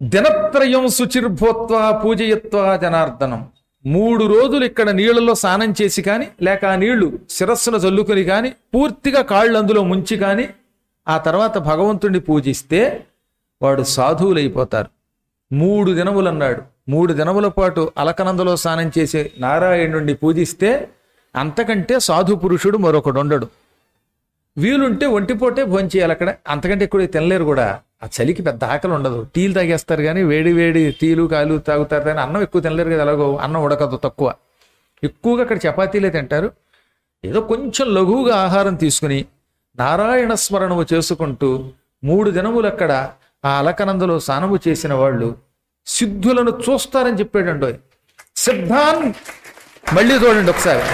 దినత్రయం శుచిర్భూత్వా పూజయత్వా జనార్దనం మూడు రోజులు ఇక్కడ నీళ్లలో స్నానం చేసి కానీ లేక ఆ నీళ్లు శిరస్సును చల్లుకుని కానీ పూర్తిగా కాళ్ళు అందులో ముంచి కానీ ఆ తర్వాత భగవంతుణ్ణి పూజిస్తే వాడు సాధువులైపోతారు మూడు దినములు అన్నాడు మూడు దినముల పాటు అలకనందలో స్నానం చేసే నారాయణుణ్ణి పూజిస్తే అంతకంటే సాధు పురుషుడు మరొకడు ఉండడు వీలుంటే ఒంటిపోటే భోంచేయాలి అక్కడ అంతకంటే ఎక్కువ తినలేరు కూడా ఆ చలికి పెద్ద ఆకలి ఉండదు టీలు తాగేస్తారు కానీ వేడి వేడి టీలు కాలు తాగుతారు కానీ అన్నం ఎక్కువ తినలేరు కదా ఎలాగో అన్నం ఉడకదు తక్కువ ఎక్కువగా అక్కడ చపాతీలే తింటారు ఏదో కొంచెం లఘువుగా ఆహారం తీసుకుని నారాయణ స్మరణము చేసుకుంటూ మూడు దినములు అక్కడ ఆ అలకనందలో స్నానము చేసిన వాళ్ళు సిద్ధులను చూస్తారని చెప్పాడండి సిద్ధాన్ మళ్ళీ చూడండి ఒకసారి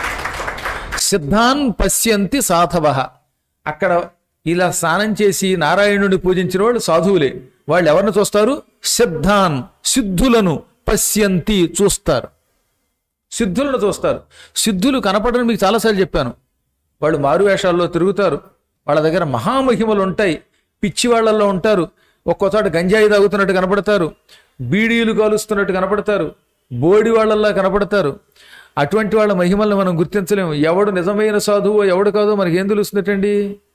సిద్ధాన్ పశ్యంతి సాధవ అక్కడ ఇలా స్నానం చేసి నారాయణుడిని పూజించిన వాళ్ళు సాధువులే వాళ్ళు ఎవరిని చూస్తారు సిద్ధాన్ సిద్ధులను పశ్యంతి చూస్తారు సిద్ధులను చూస్తారు సిద్ధులు కనపడని మీకు చాలాసార్లు చెప్పాను వాళ్ళు మారువేషాల్లో తిరుగుతారు వాళ్ళ దగ్గర మహామహిమలు ఉంటాయి పిచ్చి వాళ్ళల్లో ఉంటారు ఒక్కో చోట గంజాయి తాగుతున్నట్టు కనపడతారు బీడీలు కాలుస్తున్నట్టు కనపడతారు బోడి వాళ్ళల్లా కనపడతారు అటువంటి వాళ్ళ మహిమల్ని మనం గుర్తించలేము ఎవడు నిజమైన సాధువో ఎవడు కాదో మనకి ఏం తెలుస్తుందటండి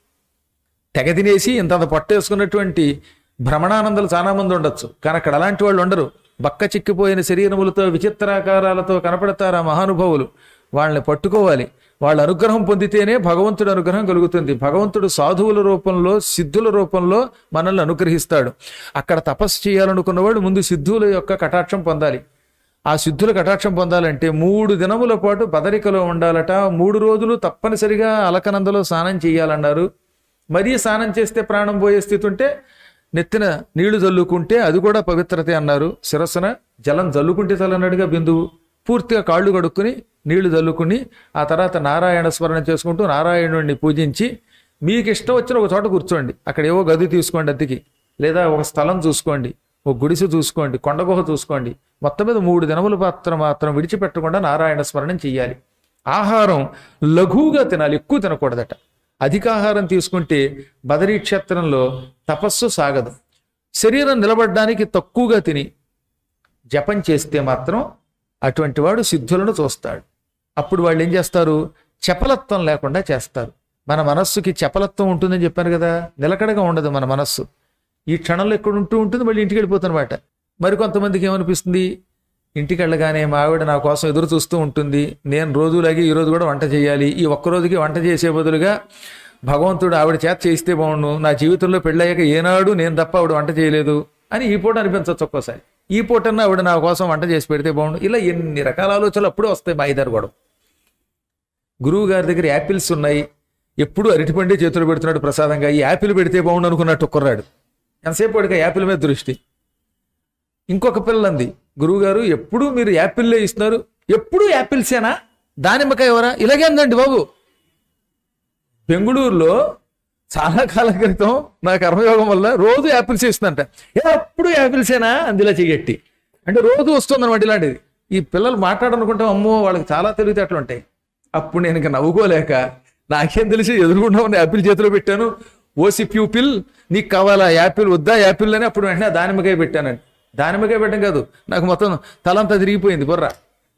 తెగ తినేసి ఇంతంత పట్టేసుకున్నటువంటి భ్రమణానందలు చాలా మంది ఉండొచ్చు కానీ అక్కడ అలాంటి వాళ్ళు ఉండరు బక్క చిక్కిపోయిన శరీరములతో విచిత్రాకారాలతో కనపడతారు ఆ మహానుభావులు వాళ్ళని పట్టుకోవాలి వాళ్ళ అనుగ్రహం పొందితేనే భగవంతుడి అనుగ్రహం కలుగుతుంది భగవంతుడు సాధువుల రూపంలో సిద్ధుల రూపంలో మనల్ని అనుగ్రహిస్తాడు అక్కడ తపస్సు చేయాలనుకున్నవాడు ముందు సిద్ధువుల యొక్క కటాక్షం పొందాలి ఆ సిద్ధుల కటాక్షం పొందాలంటే మూడు దినముల పాటు బదరికలో ఉండాలట మూడు రోజులు తప్పనిసరిగా అలకనందలో స్నానం చేయాలన్నారు మరీ స్నానం చేస్తే ప్రాణం పోయే స్థితి ఉంటే నెత్తిన నీళ్లు జల్లుకుంటే అది కూడా పవిత్రతే అన్నారు శిరస్సున జలం జల్లుకుంటే చల్లనట్టుగా బిందువు పూర్తిగా కాళ్ళు కడుక్కుని నీళ్లు జల్లుకుని ఆ తర్వాత నారాయణ స్మరణ చేసుకుంటూ నారాయణుడిని పూజించి మీకు ఇష్టం వచ్చిన ఒక చోట కూర్చోండి అక్కడ ఏవో గది తీసుకోండి అద్దెకి లేదా ఒక స్థలం చూసుకోండి ఒక గుడిసె చూసుకోండి కొండగుహ చూసుకోండి మొత్తం మీద మూడు దినముల పాత్ర మాత్రం విడిచిపెట్టకుండా నారాయణ స్మరణం చెయ్యాలి ఆహారం లఘువుగా తినాలి ఎక్కువ తినకూడదట అధిక ఆహారం తీసుకుంటే బదరీ క్షేత్రంలో తపస్సు సాగదు శరీరం నిలబడడానికి తక్కువగా తిని జపం చేస్తే మాత్రం అటువంటి వాడు సిద్ధులను చూస్తాడు అప్పుడు వాళ్ళు ఏం చేస్తారు చపలత్వం లేకుండా చేస్తారు మన మనస్సుకి చపలత్వం ఉంటుందని చెప్పాను కదా నిలకడగా ఉండదు మన మనస్సు ఈ క్షణంలో ఎక్కడ ఉంటూ ఉంటుంది మళ్ళీ ఇంటికి వెళ్ళిపోతున్నమాట మరి కొంతమందికి ఏమనిపిస్తుంది ఇంటికి వెళ్ళగానే మా ఆవిడ నా కోసం ఎదురు చూస్తూ ఉంటుంది నేను రోజులాగే ఈ రోజు కూడా వంట చేయాలి ఈ ఒక్క రోజుకి వంట చేసే బదులుగా భగవంతుడు ఆవిడ చేత చేయిస్తే బాగుండు నా జీవితంలో పెళ్ళయ్యాక ఏనాడు నేను తప్ప ఆవిడ వంట చేయలేదు అని ఈ పూట అనిపించవచ్చు ఒక్కోసారి ఈ పూటన్నా ఆవిడ నా కోసం వంట చేసి పెడితే బాగుండు ఇలా ఎన్ని రకాల ఆలోచనలు అప్పుడే వస్తాయి మా ఇద్దరు కూడా గురువు గారి దగ్గర యాపిల్స్ ఉన్నాయి ఎప్పుడు అరటిపండే చేతులు పెడుతున్నాడు ప్రసాదంగా ఈ యాపిల్ పెడితే బాగుండు అనుకున్నట్టు కుర్రాడు ఎంతసేపు వాడికి యాపిల్ మీద దృష్టి ఇంకొక పిల్లంది గురువుగారు ఎప్పుడు మీరు యాపిల్లే ఇస్తున్నారు ఎప్పుడు యాపిల్సేనా దానిమ్మకాయ ఎవరా ఇలాగే ఉందండి బాబు బెంగళూరులో చాలా కాలం క్రితం నా కర్మయోగం వల్ల రోజు యాపిల్స్ ఇస్తుందంట ఎప్పుడు యాపిల్సేనా అందులో చెయ్యట్టి అంటే రోజు వస్తుందన్నమాట ఇలాంటిది ఈ పిల్లలు మాట్లాడనుకుంటాం అమ్మో వాళ్ళకి చాలా తెలివితేటలు ఉంటాయి అప్పుడు నేను ఇంకా నవ్వుకోలేక నాకేం తెలిసి ఎదురుకుండా ఉన్న యాపిల్ చేతిలో పెట్టాను ఓసి ప్యూపిల్ నీకు కావాలా యాపిల్ వద్దా యాపిల్ అని అప్పుడు వెంటనే దానిమ్మకాయ పెట్టానండి దానిమ్మకాయ పెట్టడం కాదు నాకు మొత్తం తలంతా తిరిగిపోయింది బుర్ర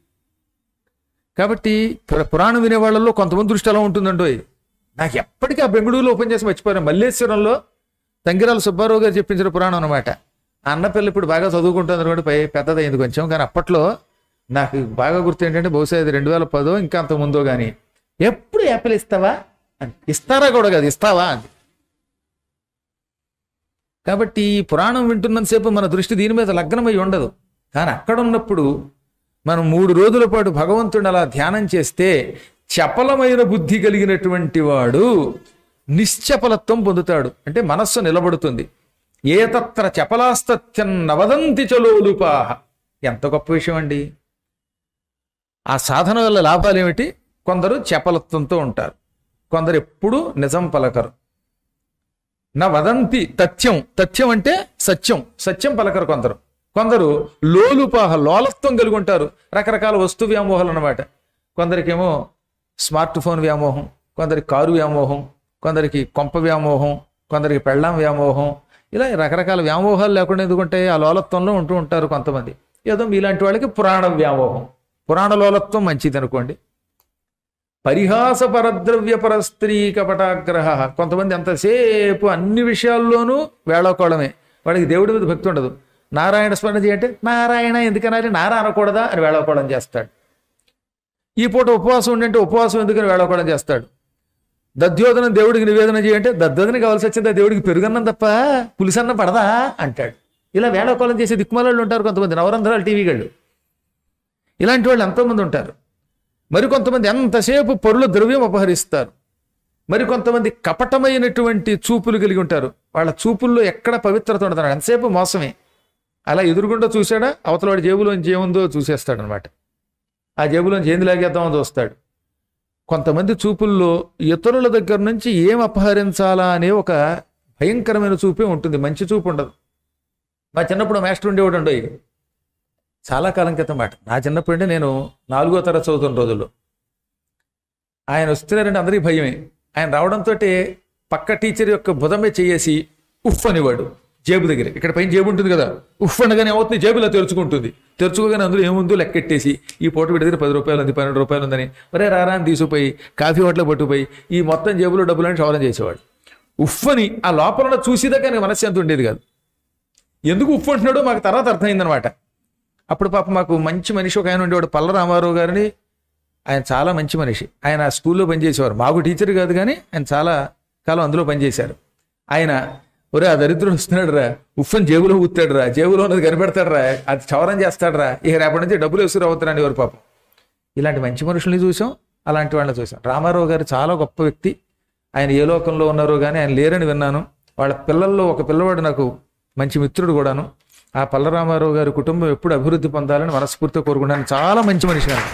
కాబట్టి పుర- పురాణం వినే వాళ్ళలో కొంతమంది దృష్టి అలా ఉంటుందండోయ్ నాకు ఎప్పటికీ ఆ బెంగళూరులో ఓపెన్ చేసి మర్చిపోయాను మల్లేశ్వరంలో తంగిరాల సుబ్బారావు గారు చెప్పించిన పురాణం అనమాట ఆ అన్నపిల్ల ఇప్పుడు బాగా చదువుకుంటుంది కూడా పై పెద్దదైంది కొంచెం కానీ అప్పట్లో నాకు బాగా గుర్తు ఏంటంటే బహుశా ఇది రెండు వేల పదో ఇంకా అంత ముందో కానీ ఎప్పుడు యాపిల్ ఇస్తావా అని ఇస్తారా కూడా కాదు ఇస్తావా అని కాబట్టి ఈ పురాణం వింటున్నంతసేపు మన దృష్టి దీని మీద లగ్నమై ఉండదు కానీ అక్కడ ఉన్నప్పుడు మనం మూడు రోజుల పాటు భగవంతుడిని అలా ధ్యానం చేస్తే చపలమైన బుద్ధి కలిగినటువంటి వాడు నిశ్చపలత్వం పొందుతాడు అంటే మనస్సు నిలబడుతుంది ఏతత్ర చపలాస్తత్యం నవదంతి చలోలుపాహ ఎంత గొప్ప విషయం అండి ఆ సాధన వల్ల లాభాలు ఏమిటి కొందరు చపలత్వంతో ఉంటారు కొందరు ఎప్పుడూ నిజం పలకరు నా వదంతి తథ్యం తథ్యం అంటే సత్యం సత్యం పలకరు కొందరు కొందరు లోలుపాహ లోలత్వం కలిగి ఉంటారు రకరకాల వస్తు వ్యామోహాలు అన్నమాట కొందరికేమో స్మార్ట్ ఫోన్ వ్యామోహం కొందరికి కారు వ్యామోహం కొందరికి కొంప వ్యామోహం కొందరికి పెళ్ళాం వ్యామోహం ఇలా రకరకాల వ్యామోహాలు లేకుండా ఎందుకుంటే ఆ లోలత్వంలో ఉంటూ ఉంటారు కొంతమంది ఏదో మీలాంటి వాళ్ళకి పురాణ వ్యామోహం పురాణ లోలత్వం మంచిది అనుకోండి పరిహాస పరద్రవ్య పరస్త్రీ కపటాగ్రహ కొంతమంది ఎంతసేపు అన్ని విషయాల్లోనూ వేళకోళమే వాడికి దేవుడి మీద భక్తి ఉండదు నారాయణ స్మరణ చేయంటే నారాయణ ఎందుకనాలి నారా అనకూడదా అని వేళకోళం చేస్తాడు ఈ పూట ఉపవాసం ఉండంటే ఉపవాసం ఎందుకని వేళకోళం చేస్తాడు దద్యోధనం దేవుడికి నివేదన చేయంటే దద్దోదన కావాల్సి వచ్చింది దేవుడికి పెరుగన్నం తప్ప పులిసన్నం పడదా అంటాడు ఇలా వేళకోళం చేసే దిక్కుమాలలో ఉంటారు కొంతమంది నవరంధ్రాలు టీవీగాళ్ళు ఇలాంటి వాళ్ళు ఎంతోమంది ఉంటారు మరికొంతమంది ఎంతసేపు పరుల ద్రవ్యం అపహరిస్తారు మరికొంతమంది కపటమైనటువంటి చూపులు కలిగి ఉంటారు వాళ్ళ చూపుల్లో ఎక్కడ పవిత్రత ఉండదు ఎంతసేపు మోసమే అలా ఎదురుగుండా చూశాడా అవతల వాడి జేబులోంచి ఏముందో చూసేస్తాడనమాట ఆ జేబులోంచి ఏంది లాగేద్దామో చూస్తాడు కొంతమంది చూపుల్లో ఇతరుల దగ్గర నుంచి ఏం అపహరించాలా అనే ఒక భయంకరమైన చూపే ఉంటుంది మంచి చూపు ఉండదు మా చిన్నప్పుడు మాస్టర్ ఉండేవాడు ఉండవు చాలా కాలం క్రితం మాట నా చిన్నప్పుడు అంటే నేను నాలుగో తరగతి చదువుతున్న రోజుల్లో ఆయన వస్తున్నారంటే అందరికీ భయమే ఆయన రావడంతో పక్క టీచర్ యొక్క భుజమే చేసి ఉఫ్ అనేవాడు జేబు దగ్గర ఇక్కడ పైన జేబు ఉంటుంది కదా ఉఫ్ అనగానే అవుతుంది జేబులో తెరుచుకుంటుంది తెరుచుకోగానే అందులో ఏముందో లెక్కెట్టేసి ఈ పూట వీడి దగ్గర పది రూపాయలు ఉంది పన్నెండు రూపాయలు ఉందని ఒరే రారా అని తీసుకుపోయి కాఫీ హోటల్ పట్టుకుపోయి ఈ మొత్తం జేబులో డబ్బులని క్షవరం చేసేవాడు ఉఫ్ అని ఆ లోపల ఉన్న చూసేదాకా నాకు మనశ్శాంతి ఉండేది కాదు ఎందుకు ఉప్పు అంటున్నాడో మాకు తర్వాత అర్థమైందనమాట అప్పుడు పాప మాకు మంచి మనిషి ఒక ఆయన ఉండేవాడు పల్ల రామారావు గారిని ఆయన చాలా మంచి మనిషి ఆయన ఆ స్కూల్లో పనిచేసేవారు మాకు టీచర్ కాదు కానీ ఆయన చాలా కాలం అందులో పనిచేశారు ఆయన ఒరే ఆ దరిద్రుడు వస్తున్నాడు రా ఉఫ్ఫని జేబులో ఊతాడు రా జేబులో ఉన్నది కనిపెడతాడు రా అది చవరం చేస్తాడు రా ఇక రేపటి నుంచి డబ్బులు వేసుకుని అవుతారని ఎవరు పాపం ఇలాంటి మంచి మనుషుల్ని చూసాం అలాంటి వాళ్ళని చూసాం రామారావు గారు చాలా గొప్ప వ్యక్తి ఆయన ఏ లోకంలో ఉన్నారో కానీ ఆయన లేరని విన్నాను వాళ్ళ పిల్లల్లో ఒక పిల్లవాడు నాకు మంచి మిత్రుడు కూడాను ఆ పల్లరామారావు గారి కుటుంబం ఎప్పుడు అభివృద్ధి పొందాలని మనస్ఫూర్తిగా కోరుకున్నాను చాలా మంచి మనిషి ఆయన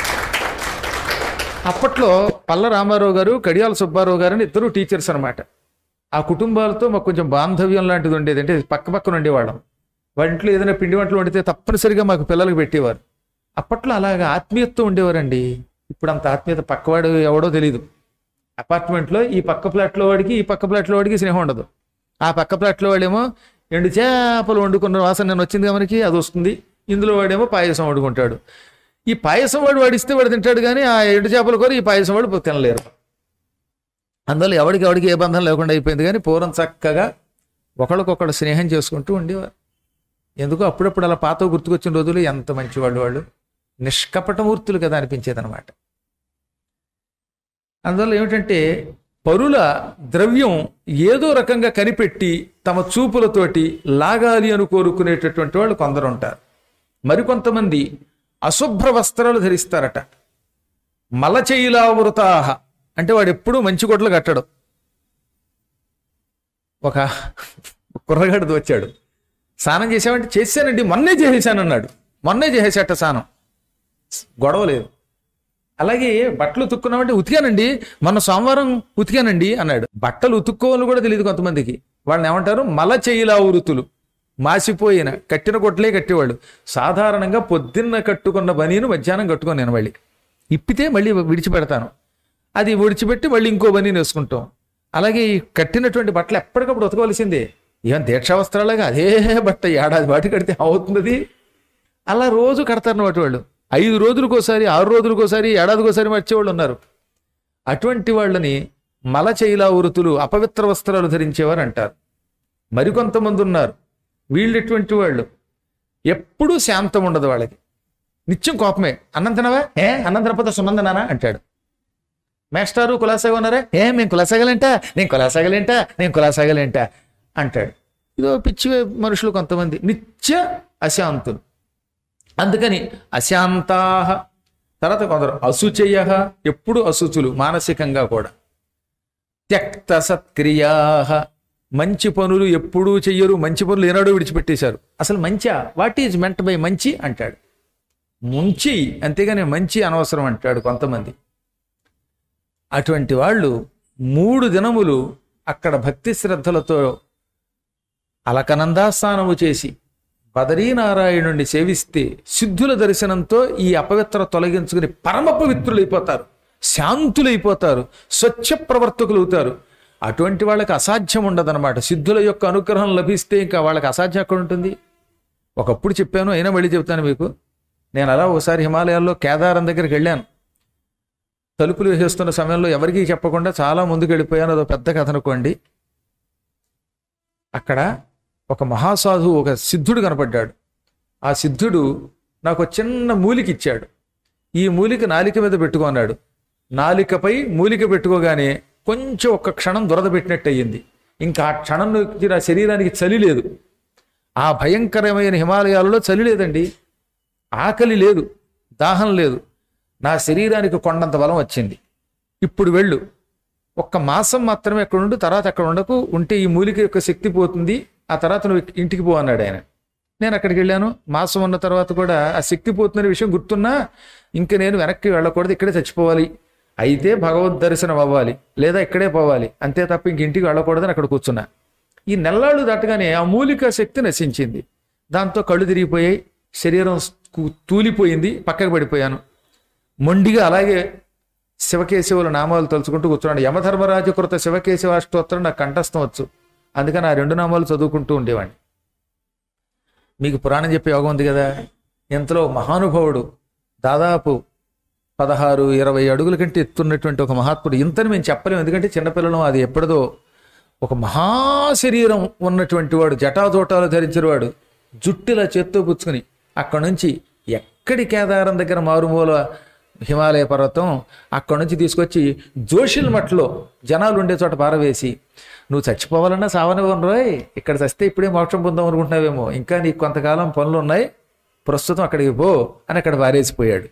అప్పట్లో పల్ల రామారావు గారు కడియాల సుబ్బారావు గారు అని ఇద్దరు టీచర్స్ అనమాట ఆ కుటుంబాలతో మాకు కొంచెం బాంధవ్యం లాంటిది ఉండేది అంటే పక్క పక్కన ఉండేవాళ్ళం వాళ్ళ ఇంట్లో ఏదైనా పిండి వంటలు వండితే తప్పనిసరిగా మాకు పిల్లలకు పెట్టేవారు అప్పట్లో అలాగా ఆత్మీయతతో ఉండేవారండి ఇప్పుడు అంత ఆత్మీయత పక్కవాడు ఎవడో తెలియదు అపార్ట్మెంట్లో ఈ పక్క ఫ్లాట్లో వాడికి ఈ పక్క ఫ్లాట్లో వాడికి స్నేహం ఉండదు ఆ పక్క ఫ్లాట్లో వాడేమో ఎండు చేపలు వండుకున్న వాసన నేను వచ్చింది మనకి అది వస్తుంది ఇందులో వాడేమో పాయసం వండుకుంటాడు ఈ పాయసం వాడు వాడిస్తే వాడు తింటాడు కానీ ఆ ఎండు చేపల కూర ఈ పాయసం వాడు తినలేరు అందువల్ల ఎవడికి ఎవడికి ఏ బంధం లేకుండా అయిపోయింది కానీ పూర్వం చక్కగా ఒకళ్ళకొకళ్ళు స్నేహం చేసుకుంటూ ఉండేవారు ఎందుకో అప్పుడప్పుడు అలా పాత గుర్తుకొచ్చిన రోజులు ఎంత మంచివాళ్ళు వాళ్ళు నిష్కపటమూర్తులు కదా అనిపించేది అనమాట అందువల్ల ఏమిటంటే పరుల ద్రవ్యం ఏదో రకంగా కనిపెట్టి తమ చూపులతోటి లాగాలి అని కోరుకునేటటువంటి వాళ్ళు కొందరు ఉంటారు మరికొంతమంది అశుభ్ర వస్త్రాలు ధరిస్తారట మలచైలావృతాహ అంటే వాడు ఎప్పుడూ మంచి గుడ్లు కట్టడు ఒక కుర్రగాడిది వచ్చాడు స్నానం చేసామంటే చేశానండి మొన్నే చేసేసాను అన్నాడు మొన్నే చేసేసాట స్నానం గొడవ లేదు అలాగే బట్టలు ఉతుక్కున్నామంటే ఉతికానండి మొన్న సోమవారం ఉతికానండి అన్నాడు బట్టలు ఉతుక్కోవాలని కూడా తెలియదు కొంతమందికి వాళ్ళని ఏమంటారు మల చేయిలా వృత్తులు మాసిపోయిన కట్టిన కొట్లే కట్టేవాళ్ళు సాధారణంగా పొద్దున్న కట్టుకున్న బనీను మధ్యాహ్నం కట్టుకొని నేను మళ్ళీ ఇప్పితే మళ్ళీ విడిచిపెడతాను అది విడిచిపెట్టి మళ్ళీ ఇంకో బనీని వేసుకుంటాం అలాగే ఈ కట్టినటువంటి బట్టలు ఎప్పటికప్పుడు ఉతకవలసిందే ఏం దీక్షా వస్త్రాలుగా అదే బట్ట ఏడాది బాటి కడితే అవుతుంది అలా రోజు కడతారు వాళ్ళు ఐదు రోజులకోసారి ఆరు రోజులకోసారి ఏడాదికోసారి వచ్చేవాళ్ళు ఉన్నారు అటువంటి వాళ్ళని మలచైలా వృతులు అపవిత్ర వస్త్రాలు ధరించేవారు అంటారు మరికొంతమంది ఉన్నారు వీళ్ళు ఎటువంటి వాళ్ళు ఎప్పుడూ శాంతం ఉండదు వాళ్ళకి నిత్యం కోపమే అన్నం తినవా ఏ అన్నం తినకపోతే సున్నం తినానా అంటాడు మేస్టారు కులాసాగా ఉన్నారా ఏ మేము కులాసాగలేంటా నేను కులాసాగలేంటా నేను కులాసాగలేంటా అంటాడు ఇదో పిచ్చి మనుషులు కొంతమంది నిత్య అశాంతులు అందుకని అశాంతాహ తర్వాత కొందరు అశుచయ ఎప్పుడు అశుచులు మానసికంగా కూడా త్యక్త సత్క్రియా మంచి పనులు ఎప్పుడూ చెయ్యరు మంచి పనులు ఏనాడో విడిచిపెట్టేశారు అసలు మంచా వాట్ ఈజ్ మెంట్ బై మంచి అంటాడు ముంచి అంతేగాని మంచి అనవసరం అంటాడు కొంతమంది అటువంటి వాళ్ళు మూడు దినములు అక్కడ భక్తి శ్రద్ధలతో అలకనందాస్నానము చేసి బదరీనారాయణుణ్ణి సేవిస్తే సిద్ధుల దర్శనంతో ఈ అపవిత్ర తొలగించుకుని పరమ పవిత్రులైపోతారు శాంతులైపోతారు స్వచ్ఛ ప్రవర్తకులు అవుతారు అటువంటి వాళ్ళకి అసాధ్యం ఉండదన్నమాట సిద్ధుల యొక్క అనుగ్రహం లభిస్తే ఇంకా వాళ్ళకి అసాధ్యం ఎక్కడ ఉంటుంది ఒకప్పుడు చెప్పాను అయినా మళ్ళీ చెప్తాను మీకు నేను అలా ఒకసారి హిమాలయాల్లో కేదారం దగ్గరికి వెళ్ళాను తలుపులు వేసేస్తున్న సమయంలో ఎవరికీ చెప్పకుండా చాలా ముందుకు వెళ్ళిపోయాను అదో పెద్ద కథ అనుకోండి అక్కడ ఒక మహాసాధువు ఒక సిద్ధుడు కనపడ్డాడు ఆ సిద్ధుడు నాకు ఒక చిన్న మూలిక ఇచ్చాడు ఈ మూలిక నాలిక మీద పెట్టుకున్నాడు నాలికపై మూలిక పెట్టుకోగానే కొంచెం ఒక క్షణం దురద పెట్టినట్టు అయ్యింది ఇంకా ఆ క్షణం నుంచి నా శరీరానికి చలి లేదు ఆ భయంకరమైన హిమాలయాలలో చలి లేదండి ఆకలి లేదు దాహం లేదు నా శరీరానికి కొండంత బలం వచ్చింది ఇప్పుడు వెళ్ళు ఒక్క మాసం మాత్రమే అక్కడ ఉండు తర్వాత అక్కడ ఉండకు ఉంటే ఈ మూలిక యొక్క శక్తి పోతుంది ఆ తర్వాత నువ్వు ఇంటికి పో అన్నాడు ఆయన నేను అక్కడికి వెళ్ళాను మాసం ఉన్న తర్వాత కూడా ఆ శక్తి పోతుందనే విషయం గుర్తున్నా ఇంక నేను వెనక్కి వెళ్ళకూడదు ఇక్కడే చచ్చిపోవాలి అయితే భగవద్ దర్శనం అవ్వాలి లేదా ఇక్కడే పోవాలి అంతే తప్ప ఇంక ఇంటికి వెళ్ళకూడదని అక్కడ కూర్చున్నా ఈ నెల్లాళ్ళు దాటగానే ఆ మూలిక శక్తి నశించింది దాంతో కళ్ళు తిరిగిపోయాయి శరీరం కు- తూలిపోయింది పక్కకు పడిపోయాను మొండిగా అలాగే శివకేశవుల నామాలు తలుచుకుంటూ కూర్చున్నాడు యమధర్మరాజు కృత శివకేశవ అష్టోత్తరం నాకు కంఠస్థం వచ్చు అందుకని ఆ రెండు నామాలు చదువుకుంటూ ఉండేవాడిని మీకు పురాణం చెప్పే యోగం ఉంది కదా ఇంతలో మహానుభావుడు దాదాపు పదహారు ఇరవై అడుగుల కంటే ఎత్తున్నటువంటి ఒక మహాత్ముడు ఇంతని మేము చెప్పలేము ఎందుకంటే చిన్నపిల్లలం అది ఎప్పటిదో ఒక మహాశరీరం ఉన్నటువంటి వాడు జటాజోటాలు ధరించిన వాడు జుట్టులా చేత్తో పుచ్చుకుని అక్కడి నుంచి ఎక్కడి కేదారం దగ్గర మారుమూల హిమాలయ పర్వతం అక్కడి నుంచి తీసుకొచ్చి జోషిల్ మట్లో జనాలు ఉండే చోట పారవేసి నువ్వు చచ్చిపోవాలన్నా సావనివ్వను రోయ్ ఇక్కడ చస్తే ఇప్పుడే మోక్షం పొందాం అనుకుంటున్నావేమో ఇంకా నీకు కొంతకాలం పనులు ఉన్నాయి ప్రస్తుతం అక్కడికి పో అని అక్కడ పారేసిపోయాడు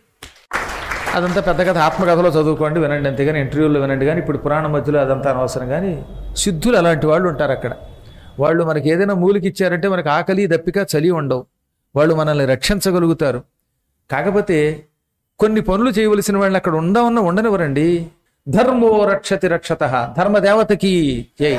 అదంతా పెద్ద కథ ఆత్మకథలో చదువుకోండి వినండి అంతేగాని ఇంటర్వ్యూలో వినండి కానీ ఇప్పుడు పురాణం మధ్యలో అదంతా అనవసరం కానీ సిద్ధులు అలాంటి వాళ్ళు ఉంటారు అక్కడ వాళ్ళు మనకి ఏదైనా మూలికి ఇచ్చారంటే మనకి ఆకలి దప్పిక చలి ఉండవు వాళ్ళు మనల్ని రక్షించగలుగుతారు కాకపోతే కొన్ని పనులు చేయవలసిన వాళ్ళని అక్కడ ఉండవన్న ఉండనివ్వరండి ధర్మో రక్షతి రక్షత ధర్మదేవతకి జై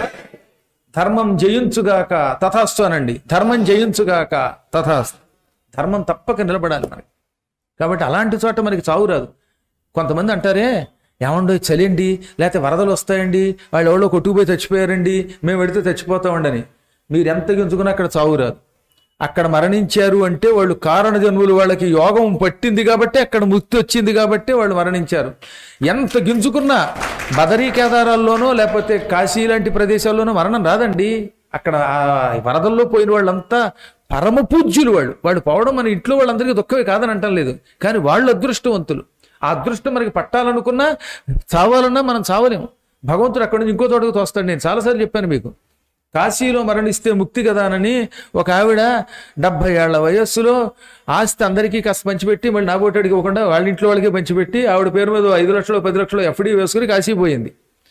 ధర్మం జయించుగాక తథాస్తు అనండి ధర్మం జయించుగాక తథాస్తు ధర్మం తప్పక నిలబడాలి మనకి కాబట్టి అలాంటి చోట మనకి చావు రాదు కొంతమంది అంటారే ఏమండో చలిండి లేకపోతే వరదలు వస్తాయండి వాళ్ళు ఎవరో కొట్టుకుపోయి చచ్చిపోయారండి మేము వెడితే చచ్చిపోతామండని మీరు ఎంత గింజుకున్నా అక్కడ చావు రాదు అక్కడ మరణించారు అంటే వాళ్ళు కారణ జన్ములు వాళ్ళకి యోగం పట్టింది కాబట్టి అక్కడ ముక్తి వచ్చింది కాబట్టి వాళ్ళు మరణించారు ఎంత గింజుకున్నా బదరీ కేదారాల్లోనో లేకపోతే కాశీ లాంటి ప్రదేశాల్లోనో మరణం రాదండి అక్కడ ఆ వరదల్లో పోయిన వాళ్ళంతా పరమ పూజ్యులు వాళ్ళు వాళ్ళు పోవడం మన ఇంట్లో వాళ్ళందరికీ దుఃఖమే కాదని అంటం లేదు కానీ వాళ్ళు అదృష్టవంతులు ఆ అదృష్టం మనకి పట్టాలనుకున్నా చావాలన్నా మనం చావలేము భగవంతుడు అక్కడి నుంచి ఇంకో తోటకు తోస్తాడు నేను చాలాసార్లు చెప్పాను మీకు కాశీలో మరణిస్తే ముక్తి కదానని ఒక ఆవిడ డెబ్బై ఏళ్ల వయస్సులో ఆస్తి అందరికీ కాస్త పంచిపెట్టి మళ్ళీ నాబోటాడికి ఇవ్వకుండా వాళ్ళ ఇంట్లో వాళ్ళకే పంచిపెట్టి ఆవిడ పేరు మీద ఐదు లక్షలు పది లక్షలు ఎఫ్డీ వేసుకుని కాశీ పోయింది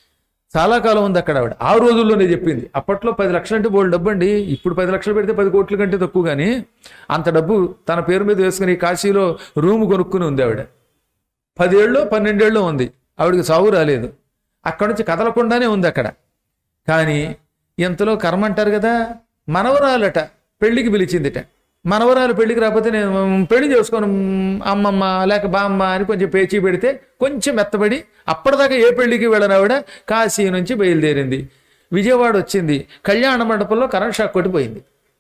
చాలా కాలం ఉంది అక్కడ ఆవిడ ఆ రోజుల్లోనే చెప్పింది అప్పట్లో పది లక్షలు అంటే బోల్డ్ డబ్బు అండి ఇప్పుడు పది లక్షలు పెడితే పది కోట్ల కంటే తక్కువ కానీ అంత డబ్బు తన పేరు మీద వేసుకుని కాశీలో రూమ్ కొనుక్కుని ఉంది ఆవిడ పదేళ్ళు పన్నెండేళ్ళు ఉంది ఆవిడకి సాగు రాలేదు అక్కడి నుంచి కదలకుండానే ఉంది అక్కడ కానీ ఎంతలో కర్మ అంటారు కదా మనవరాలట పెళ్లికి పిలిచిందిట మనవరాలు పెళ్లికి రాకపోతే నేను పెళ్లి చేసుకోను మ్, అమ్మమ్మ లేక బామ్మ అని కొంచెం పేచీ పెడితే కొంచెం మెత్తబడి అప్పటిదాకా ఏ పెళ్లికి వెళ్ళని ఆవిడ కాశీ నుంచి బయలుదేరింది విజయవాడ వచ్చింది కళ్యాణ మండపంలో కరెంట్ షాక్ కొట్టిపోయింది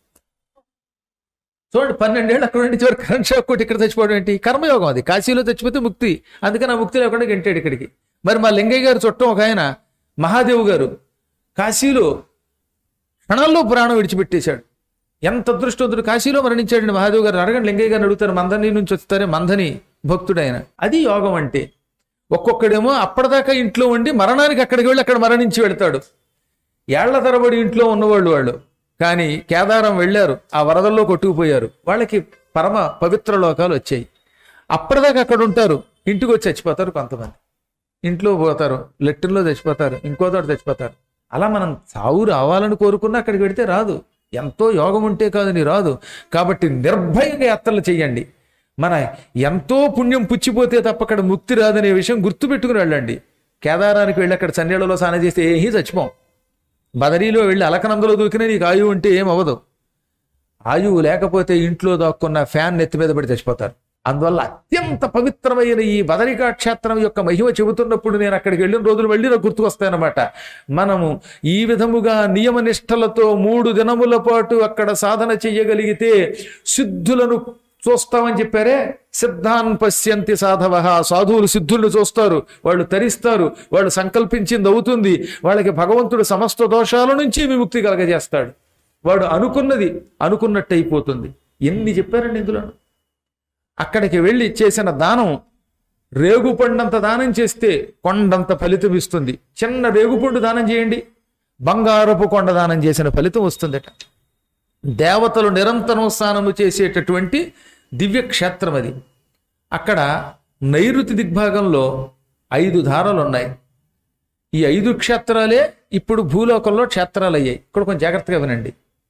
చూడండి పన్నెండేళ్ళు అక్కడ నుండి చివరి కరెంట్ షాక్ కొట్టి ఇక్కడ చచ్చిపోవడం ఏంటి కర్మయోగం అది కాశీలో చచ్చిపోతే ముక్తి అందుకని ఆ ముక్తి లేకుండా గంటాడు ఇక్కడికి మరి మా లింగయ్య గారు చుట్టం ఒక ఆయన మహాదేవ్ గారు కాశీలో క్షణాల్లో పురాణం విడిచిపెట్టేశాడు ఎంత అదృష్టవంతుడు కాశీలో మరణించాడండి మహాదేవ్ గారు అడగండి లింగయ్య గారిని అడుగుతారు మందని నుంచి వస్తారే మందని భక్తుడైన అది యోగం అంటే ఒక్కొక్కడేమో అప్పటిదాకా ఇంట్లో ఉండి మరణానికి అక్కడికి వెళ్ళి అక్కడ మరణించి వెళ్తాడు ఏళ్ల తరబడి ఇంట్లో ఉన్నవాళ్ళు వాళ్ళు కానీ కేదారం వెళ్ళారు ఆ వరదల్లో కొట్టుకుపోయారు వాళ్ళకి పరమ పవిత్ర లోకాలు వచ్చాయి అప్పటిదాకా అక్కడ ఉంటారు ఇంటికి వచ్చి చచ్చిపోతారు కొంతమంది ఇంట్లో పోతారు లెట్టర్లో చచ్చిపోతారు ఇంకో చోట చచ్చిపోతారు అలా మనం చావు రావాలని కోరుకున్నా అక్కడికి వెడితే రాదు ఎంతో యోగం ఉంటే కాదు నీ రాదు కాబట్టి నిర్భయంగా యాత్రలు చేయండి మన ఎంతో పుణ్యం పుచ్చిపోతే తప్ప అక్కడ ముక్తి రాదనే విషయం గుర్తుపెట్టుకుని వెళ్ళండి కేదారానికి వెళ్ళి అక్కడ చన్నీళ్ళలో స్నానం చేస్తే ఏమీ చచ్చిపోం బదరీలో వెళ్ళి అలకనందలో దూకినా నీకు ఆయువు ఉంటే ఏం అవ్వదు ఆయువు లేకపోతే ఇంట్లో దాక్కున్న ఫ్యాన్ నెత్తి మీద పడి చచ్చిపోతారు అందువల్ల అత్యంత పవిత్రమైన ఈ బదరికా క్షేత్రం యొక్క మహిమ చెబుతున్నప్పుడు నేను అక్కడికి వెళ్ళిన రోజులు మళ్ళీ నాకు గుర్తుకొస్తాయన్నమాట మనము ఈ విధముగా నియమ నిష్టలతో మూడు దినముల పాటు అక్కడ సాధన చెయ్యగలిగితే సిద్ధులను చూస్తామని చెప్పారే సిద్ధాన్ పశ్యంతి సాధవ సాధువులు సిద్ధుల్ని చూస్తారు వాళ్ళు తరిస్తారు వాళ్ళు సంకల్పించింది అవుతుంది వాళ్ళకి భగవంతుడు సమస్త దోషాల నుంచి విముక్తి కలగజేస్తాడు వాడు అనుకున్నది అనుకున్నట్టు అయిపోతుంది ఎన్ని చెప్పారండి ఇందులో అక్కడికి వెళ్ళి చేసిన దానం రేగుపండంత దానం చేస్తే కొండంత ఫలితం ఇస్తుంది చిన్న రేగుపండు దానం చేయండి బంగారపు కొండ దానం చేసిన ఫలితం వస్తుందట దేవతలు నిరంతరం స్నానము చేసేటటువంటి దివ్య క్షేత్రం అది అక్కడ నైరుతి దిగ్భాగంలో ఐదు ధారలు ఉన్నాయి ఈ ఐదు క్షేత్రాలే ఇప్పుడు భూలోకంలో క్షేత్రాలు అయ్యాయి ఇక్కడ కొంచెం జాగ్రత్తగా వినండి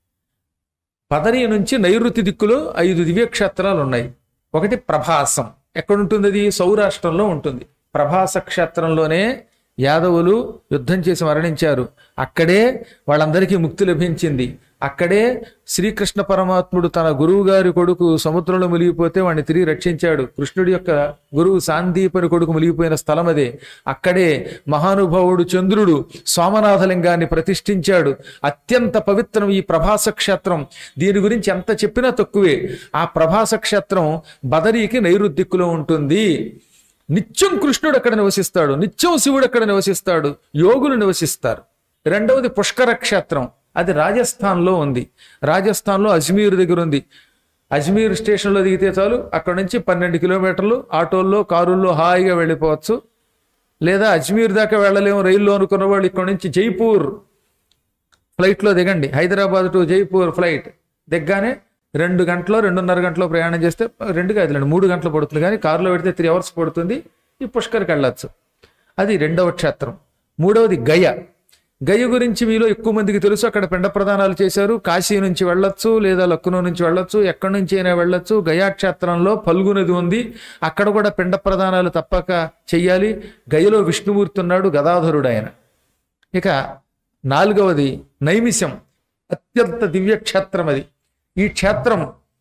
పదరి నుంచి నైరుతి దిక్కులో ఐదు దివ్య క్షేత్రాలు ఉన్నాయి ఒకటి ప్రభాసం ఎక్కడుంటుంది అది సౌరాష్ట్రంలో ఉంటుంది ప్రభాస క్షేత్రంలోనే యాదవులు యుద్ధం చేసి మరణించారు అక్కడే వాళ్ళందరికీ ముక్తి లభించింది అక్కడే శ్రీకృష్ణ పరమాత్ముడు తన గురువు గారి కొడుకు సముద్రంలో మునిగిపోతే వాడిని తిరిగి రక్షించాడు కృష్ణుడి యొక్క గురువు సాందీపని కొడుకు మునిగిపోయిన స్థలం అదే అక్కడే మహానుభావుడు చంద్రుడు సోమనాథలింగాన్ని ప్రతిష్ఠించాడు అత్యంత పవిత్రం ఈ ప్రభాస క్షేత్రం దీని గురించి ఎంత చెప్పినా తక్కువే ఆ ప్రభాస క్షేత్రం బదరీకి నైరుద్దిక్కులో ఉంటుంది నిత్యం కృష్ణుడు అక్కడ నివసిస్తాడు నిత్యం శివుడు అక్కడ నివసిస్తాడు యోగులు నివసిస్తారు రెండవది పుష్కర క్షేత్రం అది రాజస్థాన్లో ఉంది రాజస్థాన్లో అజ్మీర్ దగ్గర ఉంది అజ్మీర్ స్టేషన్లో దిగితే చాలు అక్కడ నుంచి పన్నెండు కిలోమీటర్లు ఆటోల్లో కారుల్లో హాయిగా వెళ్ళిపోవచ్చు లేదా అజ్మీర్ దాకా వెళ్ళలేము రైల్లో అనుకున్న వాళ్ళు ఇక్కడ నుంచి జైపూర్ ఫ్లైట్లో దిగండి హైదరాబాద్ టు జైపూర్ ఫ్లైట్ దిగ్గానే రెండు గంటలో రెండున్నర గంటలో ప్రయాణం చేస్తే రెండు కాదులేండి మూడు గంటలు పడుతుంది కానీ కారులో పెడితే త్రీ అవర్స్ పడుతుంది ఈ పుష్కర్కి వెళ్ళొచ్చు అది రెండవ క్షేత్రం మూడవది గయ గయ గురించి మీలో ఎక్కువ మందికి తెలుసు అక్కడ పిండ ప్రదానాలు చేశారు కాశీ నుంచి వెళ్ళొచ్చు లేదా లక్నో నుంచి వెళ్ళొచ్చు ఎక్కడి నుంచి అయినా వెళ్ళొచ్చు గయా క్షేత్రంలో పల్గు నది ఉంది అక్కడ కూడా పిండ ప్రదానాలు తప్పక చెయ్యాలి గయలో విష్ణుమూర్తి ఉన్నాడు గదాధరుడు ఆయన ఇక నాలుగవది నైమిషం అత్యంత దివ్య క్షేత్రం అది ఈ క్షేత్రం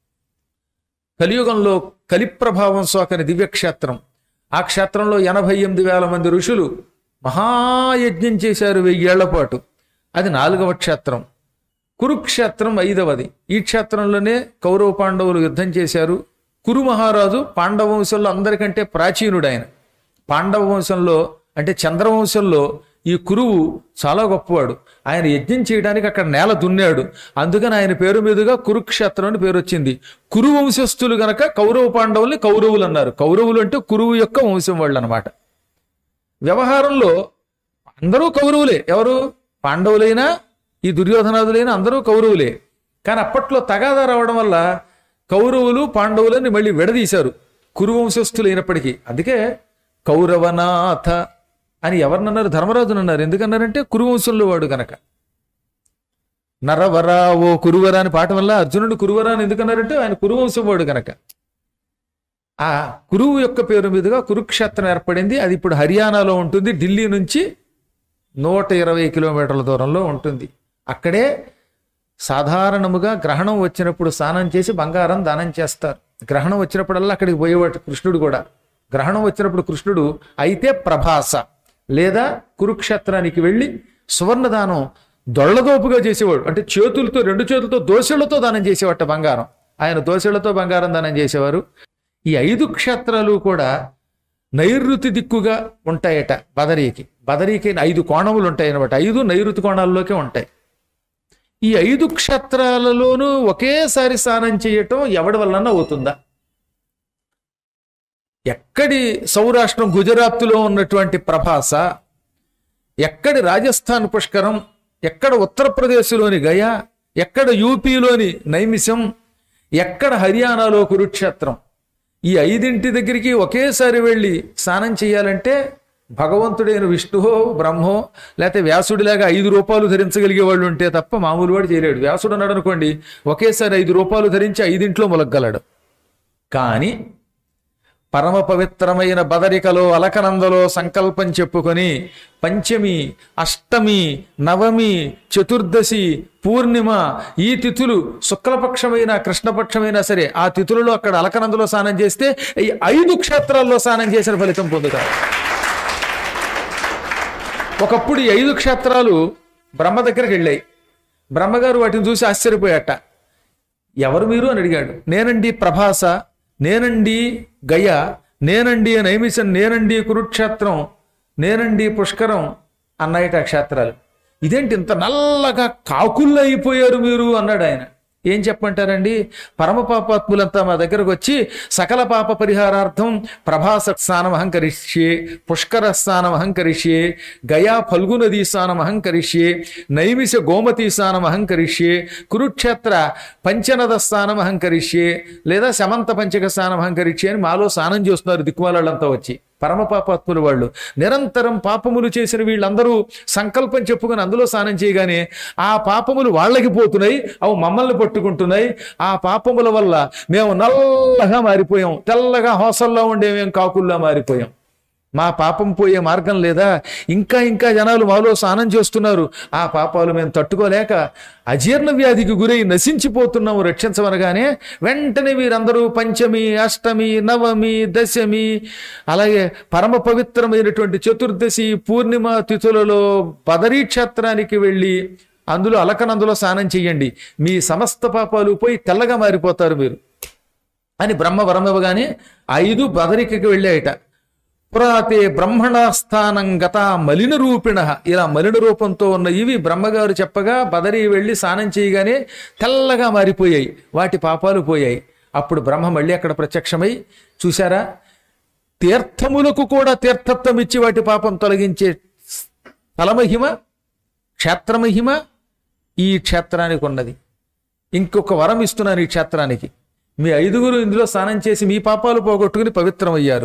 కలియుగంలో కలి ప్రభావం సోకని దివ్య క్షేత్రం ఆ క్షేత్రంలో ఎనభై ఎనిమిది వేల మంది ఋషులు మహాయజ్ఞం చేశారు వెయ్యేళ్ల పాటు అది నాలుగవ క్షేత్రం కురుక్షేత్రం ఐదవది ఈ క్షేత్రంలోనే కౌరవ పాండవులు యుద్ధం చేశారు కురు మహారాజు పాండవ వంశంలో అందరికంటే ప్రాచీనుడు ఆయన పాండవ వంశంలో అంటే చంద్రవంశంలో ఈ కురువు చాలా గొప్పవాడు ఆయన యజ్ఞం చేయడానికి అక్కడ నేల దున్నాడు అందుకని ఆయన పేరు మీదుగా కురుక్షేత్రం అని పేరు వచ్చింది కురు వంశస్థులు గనక కౌరవ పాండవుల్ని కౌరవులు అన్నారు కౌరవులు అంటే కురువు యొక్క వంశం వాళ్ళు అనమాట వ్యవహారంలో అందరూ కౌరవులే ఎవరు పాండవులైనా ఈ దుర్యోధనాదులైనా అందరూ కౌరవులే కానీ అప్పట్లో తగాదా రావడం వల్ల కౌరవులు పాండవులని మళ్ళీ విడదీశారు కురువంశస్థులైనప్పటికీ అందుకే కౌరవనాథ అని ఎవరినన్నారు ధర్మరాజుని అన్నారు ఎందుకన్నారంటే కురువంశంలో వాడు గనక నరవరా ఓ కురువరా అని పాట వల్ల అర్జునుడు కురువరా అని ఎందుకన్నారంటే ఆయన కురువంశం వాడు గనక ఆ కురువు యొక్క పేరు మీదుగా కురుక్షేత్రం ఏర్పడింది అది ఇప్పుడు హర్యానాలో ఉంటుంది ఢిల్లీ నుంచి నూట ఇరవై కిలోమీటర్ల దూరంలో ఉంటుంది అక్కడే సాధారణముగా గ్రహణం వచ్చినప్పుడు స్నానం చేసి బంగారం దానం చేస్తారు గ్రహణం వచ్చినప్పుడల్లా అక్కడికి పోయేవాడు కృష్ణుడు కూడా గ్రహణం వచ్చినప్పుడు కృష్ణుడు అయితే ప్రభాస లేదా కురుక్షేత్రానికి వెళ్ళి సువర్ణదానం దొళ్ళదోపుగా చేసేవాడు అంటే చేతులతో రెండు చేతులతో దోశలతో దానం చేసేవాట బంగారం ఆయన దోశలతో బంగారం దానం చేసేవారు ఈ ఐదు క్షేత్రాలు కూడా నైరుతి దిక్కుగా ఉంటాయట బదరీకి బదరీకి ఐదు కోణములు ఉంటాయి అనమాట ఐదు నైరుతి కోణాల్లోకే ఉంటాయి ఈ ఐదు క్షేత్రాలలోనూ ఒకేసారి స్నానం చేయటం ఎవడి వలన అవుతుందా ఎక్కడి సౌరాష్ట్రం గుజరాత్లో ఉన్నటువంటి ప్రభాస ఎక్కడి రాజస్థాన్ పుష్కరం ఎక్కడ ఉత్తరప్రదేశ్లోని గయా ఎక్కడ యూపీలోని నైమిషం ఎక్కడ హర్యానాలో కురుక్షేత్రం ఈ ఐదింటి దగ్గరికి ఒకేసారి వెళ్ళి స్నానం చేయాలంటే భగవంతుడైన విష్ణువో బ్రహ్మో లేకపోతే వ్యాసుడిలాగా ఐదు రూపాయలు ధరించగలిగే వాళ్ళు ఉంటే తప్ప మామూలు వాడు చేయలేడు వ్యాసుడు అన్నాడు అనుకోండి ఒకేసారి ఐదు రూపాయలు ధరించి ఐదింట్లో మొలగలడు కానీ పరమ పవిత్రమైన బదరికలో అలకనందలో సంకల్పం చెప్పుకొని పంచమి అష్టమి నవమి చతుర్దశి పూర్ణిమ ఈ తిథులు శుక్లపక్షమైన కృష్ణపక్షమైనా సరే ఆ తిథులలో అక్కడ అలకనందలో స్నానం చేస్తే ఈ ఐదు క్షేత్రాల్లో స్నానం చేసిన ఫలితం పొందుతారు ఒకప్పుడు ఈ ఐదు క్షేత్రాలు బ్రహ్మ దగ్గరికి వెళ్ళాయి బ్రహ్మగారు వాటిని చూసి ఆశ్చర్యపోయాట ఎవరు మీరు అని అడిగాడు నేనండి ప్రభాస నేనండి గయ నేనండి నైమిషన్ నేనండి కురుక్షేత్రం నేనండి పుష్కరం అన్నాయట ఆ క్షేత్రాలు ఇదేంటి ఇంత నల్లగా కాకుల్లో అయిపోయారు మీరు అన్నాడు ఆయన ఏం చెప్పంటారండి పరమ పాపాత్ములంతా మా దగ్గరకు వచ్చి సకల పాప పరిహారార్థం ప్రభాస స్నానం అహంకరిష్యే పుష్కర స్నానం అహంకరిష్యే గయా ఫల్గునదీ స్నానం అహంకరిష్యే నైమిష గోమతీ స్నానం అహంకరిష్యే కురుక్షేత్ర పంచనద స్నానం అహంకరిష్యే లేదా శమంత పంచక స్నానం అహంకరిష్యే అని మాలో స్నానం చేస్తున్నారు దిక్కుమాలంతా వచ్చి పరమ పాపాత్ములు వాళ్ళు నిరంతరం పాపములు చేసిన వీళ్ళందరూ సంకల్పం చెప్పుకొని అందులో స్నానం చేయగానే ఆ పాపములు వాళ్ళకి పోతున్నాయి అవి మమ్మల్ని పట్టుకుంటున్నాయి ఆ పాపముల వల్ల మేము నల్లగా మారిపోయాం తెల్లగా హోసల్లో ఉండే మేము కాకుల్లా మారిపోయాం మా పాపం పోయే మార్గం లేదా ఇంకా ఇంకా జనాలు మాలో స్నానం చేస్తున్నారు ఆ పాపాలు మేము తట్టుకోలేక అజీర్ణ వ్యాధికి గురై నశించిపోతున్నాము రక్షించమనగానే వెంటనే వీరందరూ పంచమి అష్టమి నవమి దశమి అలాగే పరమ పవిత్రమైనటువంటి చతుర్దశి పూర్ణిమ తిథులలో బదరీ క్షేత్రానికి వెళ్ళి అందులో అలకనందులో స్నానం చెయ్యండి మీ సమస్త పాపాలు పోయి తెల్లగా మారిపోతారు మీరు అని బ్రహ్మ వరం ఇవ్వగానే ఐదు బదరికకి వెళ్ళాయట పురాతే బ్రహ్మణాస్థానం గత మలిన రూపిణ ఇలా మలిన రూపంతో ఉన్న ఇవి బ్రహ్మగారు చెప్పగా బదరి వెళ్ళి స్నానం చేయగానే తెల్లగా మారిపోయాయి వాటి పాపాలు పోయాయి అప్పుడు బ్రహ్మ మళ్ళీ అక్కడ ప్రత్యక్షమై చూశారా తీర్థములకు కూడా తీర్థత్వం ఇచ్చి వాటి పాపం తొలగించే స్థలమహిమ క్షేత్రమహిమ ఈ క్షేత్రానికి ఉన్నది ఇంకొక వరం ఇస్తున్నాను ఈ క్షేత్రానికి మీ ఐదుగురు ఇందులో స్నానం చేసి మీ పాపాలు పోగొట్టుకుని పవిత్రమయ్యారు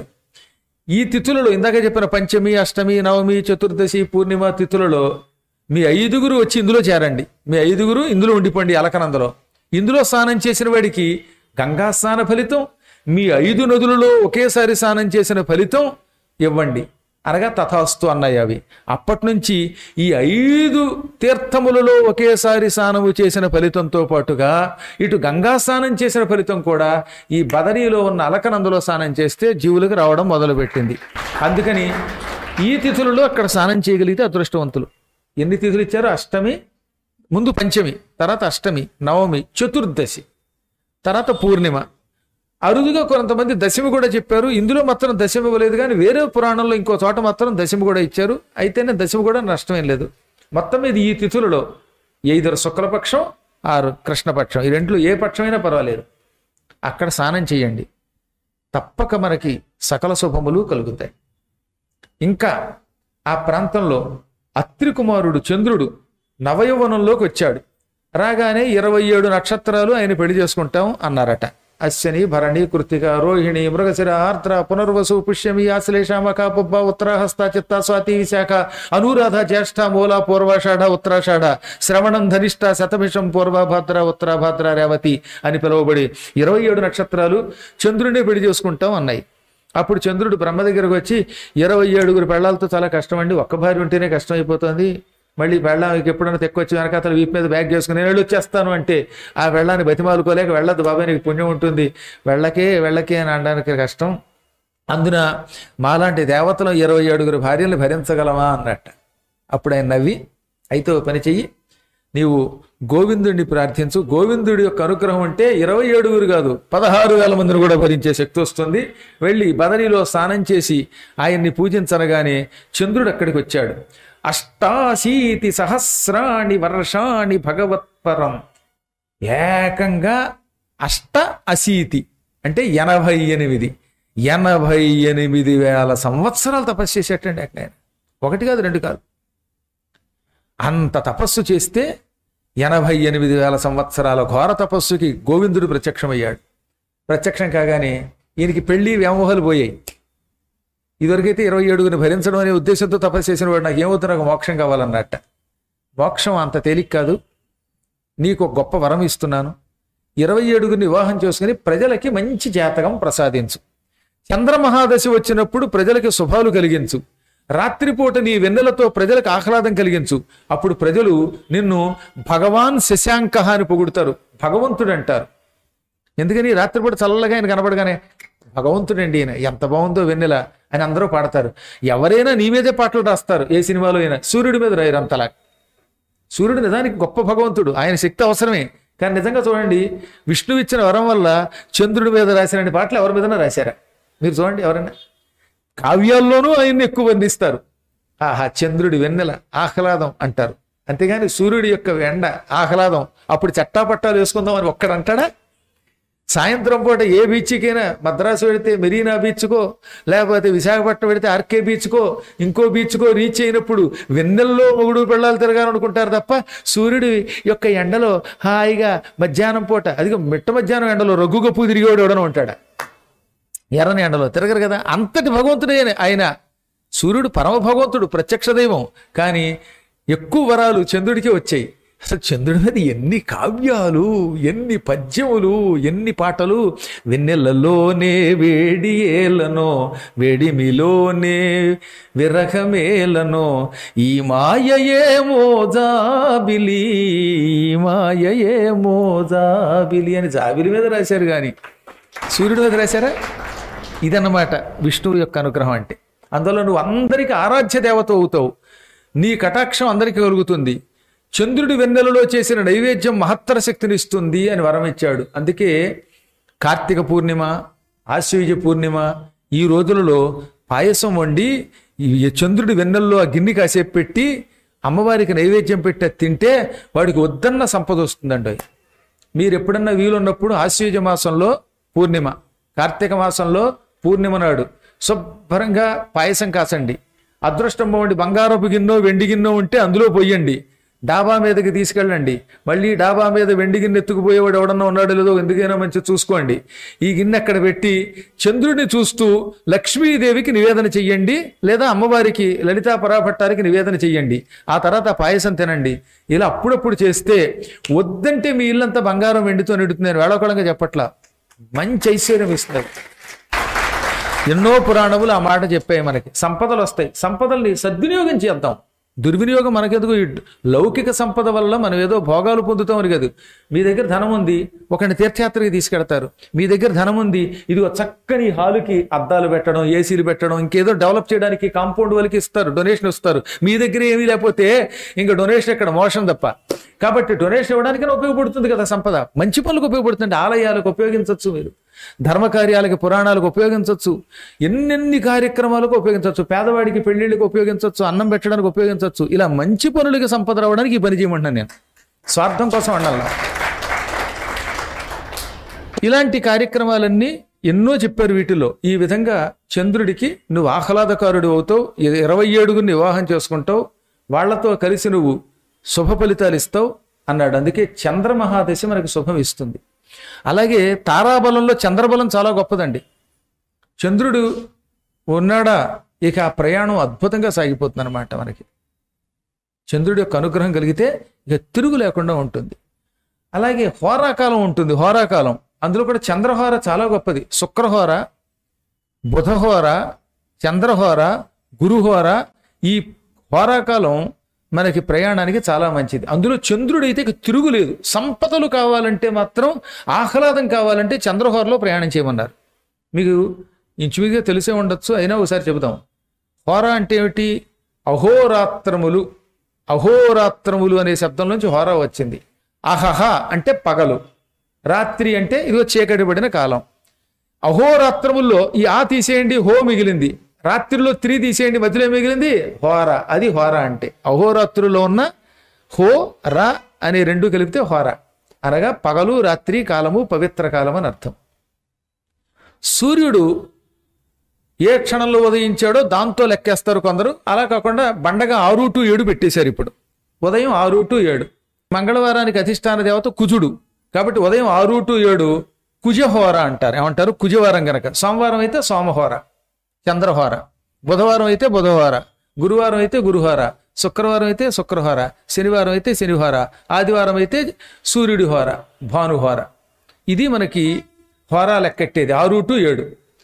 ఈ తిథులలో ఇందాక చెప్పిన పంచమి అష్టమి నవమి చతుర్దశి పూర్ణిమ తిథులలో మీ ఐదుగురు వచ్చి ఇందులో చేరండి మీ ఐదుగురు ఇందులో ఉండిపోండి అలకనందలో ఇందులో స్నానం చేసిన వాడికి గంగా స్నాన ఫలితం మీ ఐదు నదులలో ఒకేసారి స్నానం చేసిన ఫలితం ఇవ్వండి అనగా తథాస్తు అన్నాయి అవి అప్పటి నుంచి ఈ ఐదు తీర్థములలో ఒకేసారి స్నానము చేసిన ఫలితంతో పాటుగా ఇటు గంగా స్నానం చేసిన ఫలితం కూడా ఈ బదరీలో ఉన్న అలకనందులో స్నానం చేస్తే జీవులకు రావడం మొదలుపెట్టింది అందుకని ఈ తిథులలో అక్కడ స్నానం చేయగలిగితే అదృష్టవంతులు ఎన్ని తిథులు ఇచ్చారు అష్టమి ముందు పంచమి తర్వాత అష్టమి నవమి చతుర్దశి తర్వాత పూర్ణిమ అరుదుగా కొంతమంది దశమి కూడా చెప్పారు ఇందులో మాత్రం దశమి ఇవ్వలేదు కానీ వేరే పురాణంలో ఇంకో చోట మాత్రం దశమి కూడా ఇచ్చారు అయితేనే దశమి కూడా నష్టమేం లేదు మొత్తం మీద ఈ తిథులలో ఇద్దరు శుక్లపక్షం ఆరు కృష్ణపక్షం ఈ రెంట్లో ఏ పక్షమైనా పర్వాలేదు అక్కడ స్నానం చేయండి తప్పక మనకి సకల శుభములు కలుగుతాయి ఇంకా ఆ ప్రాంతంలో అత్రి కుమారుడు చంద్రుడు నవయౌవనంలోకి వచ్చాడు రాగానే ఇరవై ఏడు నక్షత్రాలు ఆయన పెళ్లి చేసుకుంటాం అన్నారట అశ్వని భరణి కృతిక రోహిణి మృగశిర ఆర్ద్ర పునర్వసు పుష్యమి ఆశ్లేషామక పుబ్బ ఉత్తరాహస్త చిత్త స్వాతి విశాఖ అనురాధ జ్యేష్ఠ మూల పూర్వాషాఢ ఉత్తరాషాఢ శ్రవణం ధనిష్ట శతభిషం పూర్వభద్ర ఉత్తరాభద్ర రేవతి అని పిలువబడి ఇరవై ఏడు నక్షత్రాలు చంద్రుడిని పెళ్లి చేసుకుంటాం అన్నాయి అప్పుడు చంద్రుడు బ్రహ్మ దగ్గరకు వచ్చి ఇరవై ఏడుగురు పెళ్లాలతో చాలా కష్టం అండి ఒక్క భార్య ఉంటేనే కష్టం అయిపోతుంది మళ్ళీ పెళ్ళానికి ఎప్పుడైనా తెక్కొచ్చి వెనకాతల వీపు మీద బ్యాగ్ చేసుకుని నేను వచ్చేస్తాను అంటే ఆ వెళ్ళాన్ని బతిమాలుకోలేక వెళ్ళదు బాబాయ్ నీకు పుణ్యం ఉంటుంది వెళ్ళకే వెళ్ళకే అని అనడానికి కష్టం అందున మాలాంటి దేవతలు ఇరవై ఏడుగురు భార్యలు భరించగలమా అన్నట్ట అప్పుడు ఆయన నవ్వి అయితే ఓ పని చెయ్యి నీవు గోవిందుడిని ప్రార్థించు గోవిందుడి యొక్క అనుగ్రహం అంటే ఇరవై ఏడుగురు కాదు పదహారు వేల మందిని కూడా భరించే శక్తి వస్తుంది వెళ్ళి బదరిలో స్నానం చేసి ఆయన్ని పూజించనగానే చంద్రుడు అక్కడికి వచ్చాడు అష్టాశీతి సహస్రాణి వర్షాణి భగవత్పరం ఏకంగా అష్ట అశీతి అంటే ఎనభై ఎనిమిది ఎనభై ఎనిమిది వేల సంవత్సరాలు తపస్సు చేసేటండి అక్కడ ఆయన ఒకటి కాదు రెండు కాదు అంత తపస్సు చేస్తే ఎనభై ఎనిమిది వేల సంవత్సరాల ఘోర తపస్సుకి గోవిందుడు ప్రత్యక్షమయ్యాడు ప్రత్యక్షం కాగానే ఈయనకి పెళ్లి వ్యామోహాలు పోయాయి ఇదివరకైతే ఇరవై ఏడుగురిని భరించడం అనే ఉద్దేశంతో తపస్సు చేసిన వాడు నాకు ఏమవుతుంది నాకు మోక్షం కావాలన్నట్ట మోక్షం అంత తేలిక కాదు నీకు ఒక గొప్ప వరం ఇస్తున్నాను ఇరవై ఏడుగురిని వివాహం చేసుకుని ప్రజలకి మంచి జాతకం ప్రసాదించు చంద్రమహాదశి వచ్చినప్పుడు ప్రజలకి శుభాలు కలిగించు రాత్రిపూట నీ వెన్నెలతో ప్రజలకు ఆహ్లాదం కలిగించు అప్పుడు ప్రజలు నిన్ను భగవాన్ శశాంక అని పొగుడుతారు భగవంతుడు అంటారు ఎందుకని రాత్రిపూట చల్లగా ఆయన కనపడగానే భగవంతుడండి ఈయన ఎంత బాగుందో వెన్నెల అని అందరూ పాడతారు ఎవరైనా నీ మీదే పాటలు రాస్తారు ఏ సినిమాలో అయినా సూర్యుడి మీద రాయరు అంతలా సూర్యుడు నిజానికి గొప్ప భగవంతుడు ఆయన శక్తి అవసరమే కానీ నిజంగా చూడండి విష్ణువు ఇచ్చిన వరం వల్ల చంద్రుడి మీద రాసిన పాటలు ఎవరి మీదైనా రాశారా మీరు చూడండి ఎవరైనా కావ్యాల్లోనూ ఆయన్ని ఎక్కువ వర్ణిస్తారు ఆహా చంద్రుడి వెన్నెల ఆహ్లాదం అంటారు అంతేగాని సూర్యుడి యొక్క ఎండ ఆహ్లాదం అప్పుడు చట్టాపట్టాలు వేసుకుందాం అని ఒక్కడ అంటాడా సాయంత్రం పూట ఏ బీచ్కైనా మద్రాసు వెళితే మెరీనా బీచ్కో లేకపోతే విశాఖపట్నం వెళితే ఆర్కే బీచ్కో ఇంకో బీచ్కో రీచ్ అయినప్పుడు వెన్నెల్లో మొగుడు పెళ్ళాలు తిరగాలనుకుంటారు తప్ప సూర్యుడి యొక్క ఎండలో హాయిగా మధ్యాహ్నం పూట అది మిట్ట మధ్యాహ్నం ఎండలో రఘుగప్పు తిరిగేవాడు ఎవడని ఉంటాడా ఎర్రని ఎండలో తిరగరు కదా అంతటి భగవంతుడే ఆయన సూర్యుడు పరమ భగవంతుడు ప్రత్యక్ష దైవం కానీ ఎక్కువ వరాలు చంద్రుడికి వచ్చాయి అసలు చంద్రుడి మీద ఎన్ని కావ్యాలు ఎన్ని పద్యములు ఎన్ని పాటలు వెన్నెలలోనే వేడి ఏలనో వేడిమిలోనే విరహమేలనో ఈ మాయయే మోజాబిలి ఈ మాయయే మోజాబిలి అని జాబిలి మీద రాశారు కానీ సూర్యుడి మీద రాశారా ఇదన్నమాట విష్ణువు యొక్క అనుగ్రహం అంటే అందులో నువ్వు అందరికి ఆరాధ్య దేవత అవుతావు నీ కటాక్షం అందరికీ కలుగుతుంది చంద్రుడి వెన్నెలలో చేసిన నైవేద్యం మహత్తర శక్తిని ఇస్తుంది అని వరం ఇచ్చాడు అందుకే కార్తీక పూర్ణిమ ఆశ్వయుజ పూర్ణిమ ఈ రోజులలో పాయసం వండి ఈ చంద్రుడి వెన్నెల్లో ఆ గిన్నె కాసేపు పెట్టి అమ్మవారికి నైవేద్యం పెట్టి అది తింటే వాడికి వద్దన్న సంపద వస్తుందండి మీరు ఎప్పుడన్నా వీలున్నప్పుడు ఆశ్వయుజ మాసంలో పూర్ణిమ కార్తీక మాసంలో పూర్ణిమ నాడు శుభ్రంగా పాయసం కాసండి అదృష్టం బాగుండి బంగారపు గిన్నో వెండి గిన్నో ఉంటే అందులో పొయ్యండి డాబా మీదకి తీసుకెళ్ళండి మళ్ళీ డాబా మీద వెండి గిన్నె ఎత్తుకుపోయేవాడు ఎవడన్నా ఉన్నాడో లేదో ఎందుకైనా మంచి చూసుకోండి ఈ గిన్నె అక్కడ పెట్టి చంద్రుడిని చూస్తూ లక్ష్మీదేవికి నివేదన చెయ్యండి లేదా అమ్మవారికి లలితా పరాభట్టారికి నివేదన చెయ్యండి ఆ తర్వాత ఆ పాయసం తినండి ఇలా అప్పుడప్పుడు చేస్తే వద్దంటే మీ ఇల్లంతా బంగారం వెండితో నిడుతుంది నేను వేళకోళంగా చెప్పట్లా మంచి ఐశ్వర్యం ఇస్తారు ఎన్నో పురాణములు ఆ మాట చెప్పాయి మనకి సంపదలు వస్తాయి సంపదల్ని సద్వినియోగం చేద్దాం దుర్వినియోగం మనకెందుకు ఈ లౌకిక సంపద వల్ల మనం ఏదో భోగాలు పొందుతాం అని కాదు మీ దగ్గర ధనం ఉంది ఒకరిని తీర్థయాత్రకి తీసుకెడతారు మీ దగ్గర ధనం ఉంది ఇదిగో చక్కని హాలుకి అద్దాలు పెట్టడం ఏసీలు పెట్టడం ఇంకేదో డెవలప్ చేయడానికి కాంపౌండ్ వాళ్ళకి ఇస్తారు డొనేషన్ ఇస్తారు మీ దగ్గర ఏమీ లేకపోతే ఇంకా డొనేషన్ ఇక్కడ మోషన్ తప్ప కాబట్టి డొనేషన్ ఇవ్వడానికి ఉపయోగపడుతుంది కదా సంపద మంచి పనులకు ఉపయోగపడుతుంది ఆలయాలకు ఉపయోగించవచ్చు మీరు ధర్మ కార్యాలకి పురాణాలకు ఉపయోగించవచ్చు ఎన్నెన్ని కార్యక్రమాలకు ఉపయోగించవచ్చు పేదవాడికి పెళ్లిళ్ళకి ఉపయోగించవచ్చు అన్నం పెట్టడానికి ఉపయోగించవచ్చు ఇలా మంచి పనులకి సంపద రావడానికి ఈ పని చేయమంటున్నాను నేను స్వార్థం కోసం అన్నాను ఇలాంటి కార్యక్రమాలన్నీ ఎన్నో చెప్పారు వీటిలో ఈ విధంగా చంద్రుడికి నువ్వు ఆహ్లాదకారుడు అవుతావు ఇ- ఇరవై ఏడుగురిని వివాహం చేసుకుంటావు వాళ్ళతో కలిసి నువ్వు శుభ ఫలితాలు ఇస్తావు అన్నాడు అందుకే చంద్రమహాదశ మనకు శుభం ఇస్తుంది అలాగే తారాబలంలో చంద్రబలం చాలా గొప్పదండి చంద్రుడు ఉన్నాడా ఇక ఆ ప్రయాణం అద్భుతంగా సాగిపోతుంది అనమాట మనకి చంద్రుడి యొక్క అనుగ్రహం కలిగితే ఇక తిరుగు లేకుండా ఉంటుంది అలాగే హోరాకాలం ఉంటుంది హోరాకాలం అందులో కూడా చంద్రహోర చాలా గొప్పది శుక్రహోర బుధహోర చంద్రహోర గురుహోర ఈ హోరాకాలం మనకి ప్రయాణానికి చాలా మంచిది అందులో చంద్రుడు అయితే ఇక తిరుగులేదు సంపదలు కావాలంటే మాత్రం ఆహ్లాదం కావాలంటే చంద్రహోరలో ప్రయాణం చేయమన్నారు మీకు ఇంచుమిగా తెలిసే ఉండొచ్చు అయినా ఒకసారి చెబుతాం హోర అంటే ఏమిటి అహోరాత్రములు అహోరాత్రములు అనే శబ్దం నుంచి హోరా వచ్చింది అహహ అంటే పగలు రాత్రి అంటే ఇదిగో చీకటి పడిన కాలం అహోరాత్రముల్లో ఈ ఆ తీసేయండి హో మిగిలింది రాత్రిలో త్రీ తీసేయండి మధ్యలో ఏం మిగిలింది హోర అది హోర అంటే అహోరాత్రులో ఉన్న హో రా అనే రెండు కలిపితే హోర అనగా పగలు రాత్రి కాలము పవిత్ర కాలం అని అర్థం సూర్యుడు ఏ క్షణంలో ఉదయించాడో దాంతో లెక్కేస్తారు కొందరు అలా కాకుండా బండగా ఆరు టు ఏడు పెట్టేశారు ఇప్పుడు ఉదయం ఆరు టు ఏడు మంగళవారానికి అధిష్టాన దేవత కుజుడు కాబట్టి ఉదయం ఆరు టు ఏడు కుజహోర అంటారు ఏమంటారు కుజవారం గనక సోమవారం అయితే సోమహోర చంద్రహోర బుధవారం అయితే బుధహోర గురువారం అయితే గురుహోర శుక్రవారం అయితే శుక్రహోర శనివారం అయితే శనిహోర ఆదివారం అయితే సూర్యుడి హోర భానుహోర ఇది మనకి హోరా లెక్కెట్టేది ఆరు టు ఏడు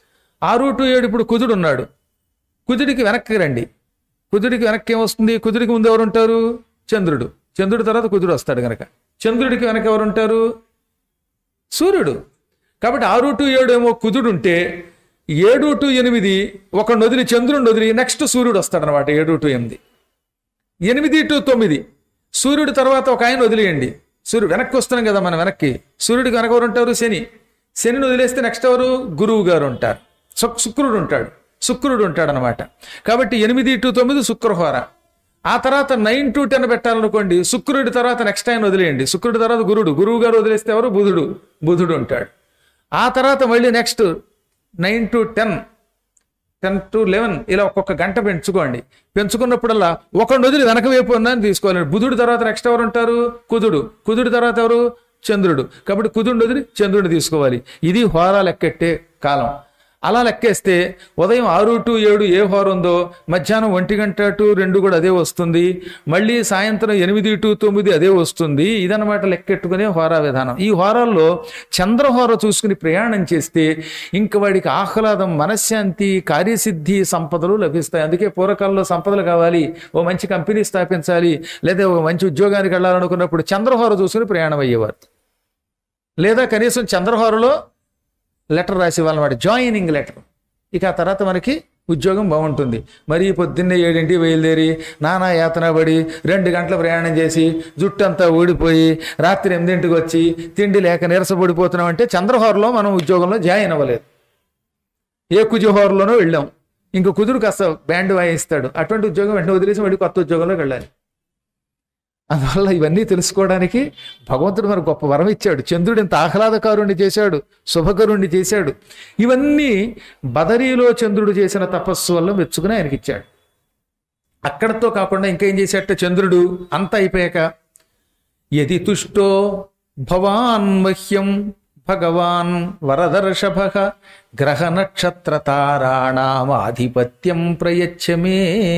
ఆరు టు ఏడు ఇప్పుడు కుజుడు ఉన్నాడు కుజుడికి వెనక్కి రండి కుజుడికి వెనక్కి ఏమొస్తుంది కుజుడికి ముందు ఎవరు ఉంటారు చంద్రుడు చంద్రుడి తర్వాత కుజుడు వస్తాడు గనక చంద్రుడికి వెనక ఎవరు ఉంటారు సూర్యుడు కాబట్టి ఆరు టు ఏడు ఏమో కుజుడు ఉంటే ఏడు టు ఎనిమిది ఒక నదిలి చంద్రుడు వదిలి నెక్స్ట్ సూర్యుడు వస్తాడనమాట ఏడు టు ఎనిమిది ఎనిమిది టు తొమ్మిది సూర్యుడి తర్వాత ఒక ఆయన వదిలేయండి సూర్యుడు వెనక్కి వస్తున్నాం కదా మన వెనక్కి సూర్యుడికి వెనక ఎవరు ఉంటారు శని శనిని వదిలేస్తే నెక్స్ట్ ఎవరు గురువు గారు ఉంటారు శుక్- శుక్రుడు ఉంటాడు శుక్రుడు ఉంటాడు అనమాట కాబట్టి ఎనిమిది టు తొమ్మిది శుక్రహోర ఆ తర్వాత నైన్ టు టెన్ పెట్టాలనుకోండి శుక్రుడి తర్వాత నెక్స్ట్ ఆయన వదిలేయండి శుక్రుడి తర్వాత గురుడు గురువు గారు వదిలేస్తే ఎవరు బుధుడు బుధుడు ఉంటాడు ఆ తర్వాత మళ్ళీ next nine to ten ten to eleven ఇలా ఒక్కొక్క గంట పెంచుకోండి పెంచుకున్నప్పుడల్లా ఒక వదిలి వెనక వైపు ఉందని తీసుకోవాలి బుధుడి తర్వాత నెక్స్ట్ ఎవరు ఉంటారు కుదుడు కుదుడి తర్వాత ఎవరు చంద్రుడు కాబట్టి కుదుడిని వదిలి చంద్రుడిని తీసుకోవాలి ఇది హోరా లెక్కెట్టే కాలం అలా లెక్కేస్తే ఉదయం ఆరు టు ఏడు ఏ హోర ఉందో మధ్యాహ్నం ఒంటి గంట టు రెండు కూడా అదే వస్తుంది మళ్ళీ సాయంత్రం ఎనిమిది టు తొమ్మిది అదే వస్తుంది ఇదన్నమాట లెక్కెట్టుకునే హోరా విధానం ఈ హోరాల్లో చంద్రహోర చూసుకుని ప్రయాణం చేస్తే ఇంక వాడికి ఆహ్లాదం మనశ్శాంతి కార్యసిద్ధి సంపదలు లభిస్తాయి అందుకే పూర్వకాలంలో సంపదలు కావాలి ఓ మంచి కంపెనీ స్థాపించాలి లేదా ఒక మంచి ఉద్యోగానికి వెళ్ళాలనుకున్నప్పుడు చంద్రహోర చూసుకుని ప్రయాణం అయ్యేవారు లేదా కనీసం చంద్రహోరలో లెటర్ రాసి వాళ్ళమాట జాయినింగ్ లెటర్ ఇక ఆ తర్వాత మనకి ఉద్యోగం బాగుంటుంది మరి పొద్దున్నే ఏడింటి బయలుదేరి నానా యాతన పడి రెండు గంటల ప్రయాణం చేసి జుట్టు అంతా ఊడిపోయి రాత్రి ఎనిమిదింటికి వచ్చి తిండి లేక నీరసపడిపోతున్నాం అంటే చంద్రహోరలో మనం ఉద్యోగంలో జాయిన్ అవ్వలేదు ఏ కుజహోరలోనో వెళ్ళాం ఇంక కుదురు కాస్త బ్యాండ్ వాయిస్తాడు అటువంటి ఉద్యోగం వెంటనే వదిలేసి మళ్ళీ కొత్త ఉద్యోగంలోకి వెళ్ళాలి అందువల్ల ఇవన్నీ తెలుసుకోవడానికి భగవంతుడు మనకు గొప్ప వరం ఇచ్చాడు చంద్రుడు ఇంత ఆహ్లాదకారుణ్ణి చేశాడు శుభకరుణ్ణి చేశాడు ఇవన్నీ బదరీలో చంద్రుడు చేసిన తపస్సు వల్ల మెచ్చుకుని ఆయనకి ఇచ్చాడు అక్కడతో కాకుండా ఇంకా ఏం చేశాట చంద్రుడు అంత అయిపోయాక యది తుష్టో భవాన్ మహ్యం భగవాన్ వరదర్షభ గ్రహ నక్షత్ర తారాణామాధిపత్యం ప్రయచ్చమే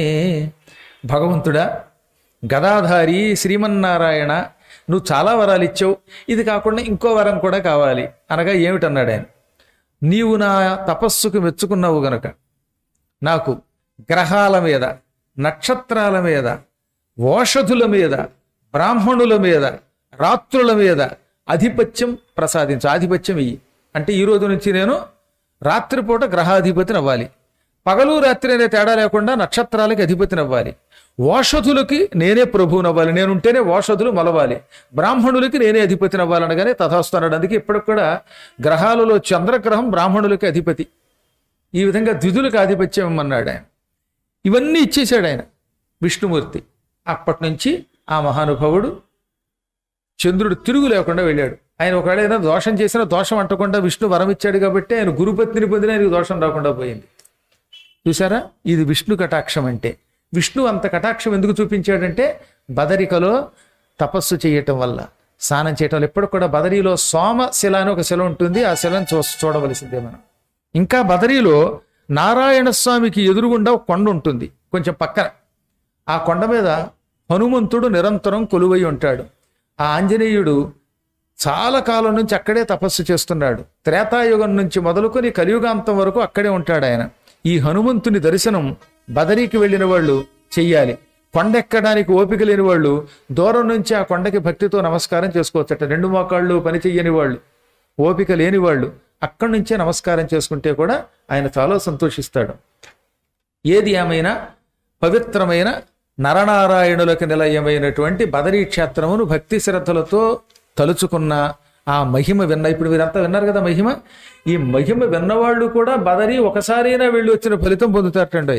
భగవంతుడా గదాధారి శ్రీమన్నారాయణ నువ్వు చాలా వరాలు ఇచ్చావు ఇది కాకుండా ఇంకో వరం కూడా కావాలి అనగా ఏమిటన్నాడు ఆయన నీవు నా తపస్సుకు మెచ్చుకున్నావు గనుక నాకు గ్రహాల మీద నక్షత్రాల మీద ఓషధుల మీద బ్రాహ్మణుల మీద రాత్రుల మీద ఆధిపత్యం ప్రసాదించు ఆధిపత్యం ఇయ్యి అంటే ఈ రోజు నుంచి నేను రాత్రిపూట గ్రహాధిపతిని అవ్వాలి పగలు రాత్రి అనే తేడా లేకుండా నక్షత్రాలకి అధిపతిని అవ్వాలి ఓషధులకి నేనే ప్రభువుని అవ్వాలి నేనుంటేనే ఓషధులు మలవాలి బ్రాహ్మణులకి నేనే అధిపతిని అవ్వాలనగానే తథాస్తున్నాడు అందుకే ఇప్పటికి కూడా గ్రహాలలో చంద్రగ్రహం బ్రాహ్మణులకి అధిపతి ఈ విధంగా ద్విధులకు ఆధిపత్యం ఇమ్మన్నాడు ఆయన ఇవన్నీ ఇచ్చేశాడు ఆయన విష్ణుమూర్తి అప్పటి నుంచి ఆ మహానుభావుడు చంద్రుడు తిరుగు లేకుండా వెళ్ళాడు ఆయన ఒకవేళ ఏదైనా దోషం చేసినా దోషం అంటకుండా విష్ణు వరం ఇచ్చాడు కాబట్టి ఆయన గురుపత్నిని పొందిన ఆయనకు దోషం రాకుండా పోయింది చూసారా ఇది విష్ణు కటాక్షం అంటే విష్ణు అంత కటాక్షం ఎందుకు చూపించాడంటే బదరికలో తపస్సు చేయటం వల్ల స్నానం చేయటం వల్ల ఎప్పుడు కూడా బదరీలో సోమశిల అని ఒక శిల ఉంటుంది ఆ శిలను చూ చూడవలసిందే మనం ఇంకా బదరీలో నారాయణ స్వామికి ఎదురుగుండా ఒక కొండ ఉంటుంది కొంచెం పక్కన ఆ కొండ మీద హనుమంతుడు నిరంతరం కొలువై ఉంటాడు ఆ ఆంజనేయుడు చాలా కాలం నుంచి అక్కడే తపస్సు చేస్తున్నాడు త్రేతాయుగం నుంచి మొదలుకొని కలియుగాంతం వరకు అక్కడే ఉంటాడు ఆయన ఈ హనుమంతుని దర్శనం బదరీకి వెళ్ళిన వాళ్ళు చెయ్యాలి కొండ ఎక్కడానికి ఓపిక లేని వాళ్ళు దూరం నుంచి ఆ కొండకి భక్తితో నమస్కారం చేసుకోవచ్చట రెండు మోకాళ్ళు పని చెయ్యని వాళ్ళు ఓపిక లేని వాళ్ళు అక్కడి నుంచే నమస్కారం చేసుకుంటే కూడా ఆయన చాలా సంతోషిస్తాడు ఏది ఏమైనా పవిత్రమైన నరనారాయణులకు నిలయమైనటువంటి బదరీ క్షేత్రమును భక్తి శ్రద్ధలతో తలుచుకున్న ఆ మహిమ విన్న ఇప్పుడు మీరంతా విన్నారు కదా మహిమ ఈ మహిమ విన్నవాళ్ళు కూడా బదరీ ఒకసారైనా వెళ్ళి వచ్చిన ఫలితం పొందుతారటండి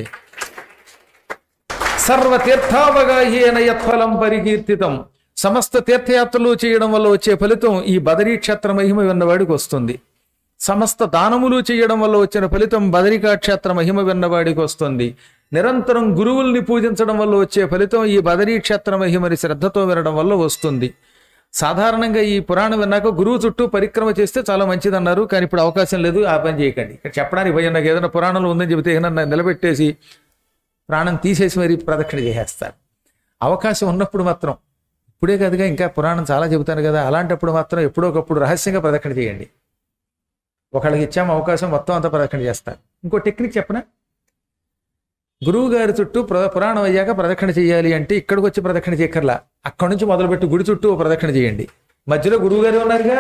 సర్వ తీర్థావగాహేన యత్ఫలం పరికీర్తితం సమస్త తీర్థయాత్రలు చేయడం వల్ల వచ్చే ఫలితం ఈ బదరీ క్షేత్ర మహిమ విన్నవాడికి వస్తుంది సమస్త దానములు చేయడం వల్ల వచ్చిన ఫలితం బదరికా క్షేత్ర మహిమ విన్నవాడికి వస్తుంది నిరంతరం గురువుల్ని పూజించడం వల్ల వచ్చే ఫలితం ఈ బదరీ క్షేత్ర మహిమని శ్రద్ధతో వినడం వల్ల వస్తుంది సాధారణంగా ఈ పురాణం విన్నాక గురువు చుట్టూ పరిక్రమ చేస్తే చాలా మంచిది అన్నారు కానీ ఇప్పుడు అవకాశం లేదు ఆ పని చేయకండి ఇక్కడ చెప్పడానికి భయం నాకు ఏదైనా పురాణంలో ఉందని చెబితే ఏదైనా నిలబెట్టేసి ప్రాణం తీసేసి మరీ ప్రదక్షిణ చేసేస్తారు అవకాశం ఉన్నప్పుడు మాత్రం ఇప్పుడే కదుగా ఇంకా పురాణం చాలా చెబుతాను కదా అలాంటప్పుడు మాత్రం ఎప్పుడో ఒకప్పుడు రహస్యంగా ప్రదక్షిణ చేయండి ఒకళ్ళకి ఇచ్చాము అవకాశం మొత్తం అంతా ప్రదక్షిణ చేస్తారు ఇంకో టెక్నిక్ చెప్పనా గురువు గారి చుట్టూ ప్ర- పురాణం అయ్యాక ప్రదక్షిణ చేయాలి అంటే ఇక్కడికి వచ్చి ప్రదక్షిణ చేయక్కర్లా అక్కడి నుంచి మొదలుపెట్టి గుడి చుట్టూ ఓ ప్రదక్షిణ చేయండి మధ్యలో గురువు గారు ఉన్నారుగా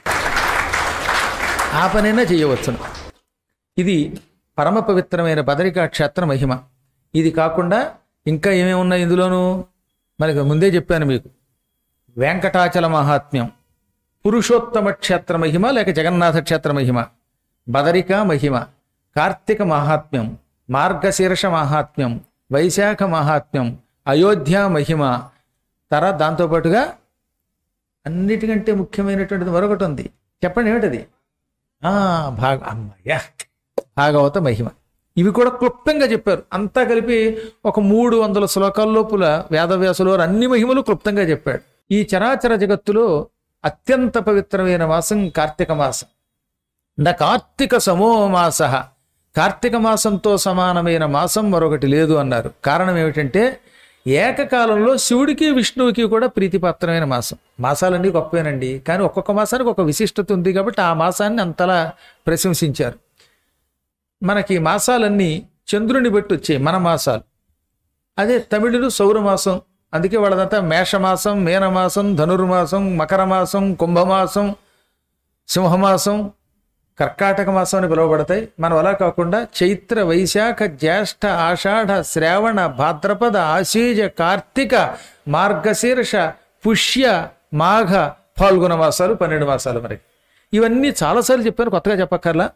ఆ పనైనా చేయవచ్చును ఇది పరమ పవిత్రమైన బదరికా క్షేత్ర మహిమ ఇది కాకుండా ఇంకా ఏమేమి ఉన్నాయి ఇందులోనూ మనకి ముందే చెప్పాను మీకు వెంకటాచల మహాత్మ్యం పురుషోత్తమ క్షేత్ర మహిమ లేక జగన్నాథ క్షేత్ర మహిమ బదరిక మహిమ కార్తీక మహాత్మ్యం మార్గశీర్ష మహాత్మ్యం వైశాఖ మహాత్మ్యం అయోధ్య మహిమ తర దాంతోపాటుగా అన్నిటికంటే ముఖ్యమైనటువంటిది మరొకటి ఉంది చెప్పండి ఏమిటది ఆ భాగ అమ్మయ్యా భాగవత మహిమ ఇవి కూడా క్లుప్తంగా చెప్పారు అంతా కలిపి ఒక మూడు వందల శ్లోకాల లోపల వేదవ్యాసులు వారు అన్ని మహిమలు క్లుప్తంగా చెప్పాడు ఈ చరాచర జగత్తులో అత్యంత పవిత్రమైన మాసం కార్తీక మాసం న కార్తీక సమో మాస కార్తీక మాసంతో సమానమైన మాసం మరొకటి లేదు అన్నారు కారణం ఏమిటంటే ఏకకాలంలో శివుడికి విష్ణువుకి కూడా ప్రీతిపాత్రమైన మాసం మాసాలన్నీ గొప్పవేనండి కానీ ఒక్కొక్క మాసానికి ఒక విశిష్టత ఉంది కాబట్టి ఆ మాసాన్ని అంతలా ప్రశంసించారు మనకి ఈ మాసాలన్నీ చంద్రుని బట్టి వచ్చాయి మన మాసాలు అదే తమిళులు సౌరమాసం అందుకే వాళ్ళదంతా మేషమాసం మీనమాసం ధనుర్మాసం మకర మాసం కుంభమాసం సింహమాసం కర్కాటక మాసం అని పిలువబడతాయి మనం అలా కాకుండా చైత్ర వైశాఖ జ్యేష్ఠ ఆషాఢ శ్రావణ భాద్రపద ఆశీజ కార్తీక మార్గశీర్ష పుష్య మాఘ ఫాల్గుణ మాసాలు పన్నెండు మాసాలు మరి ఇవన్నీ చాలాసార్లు చెప్పాను కొత్తగా చెప్పక్కర్లా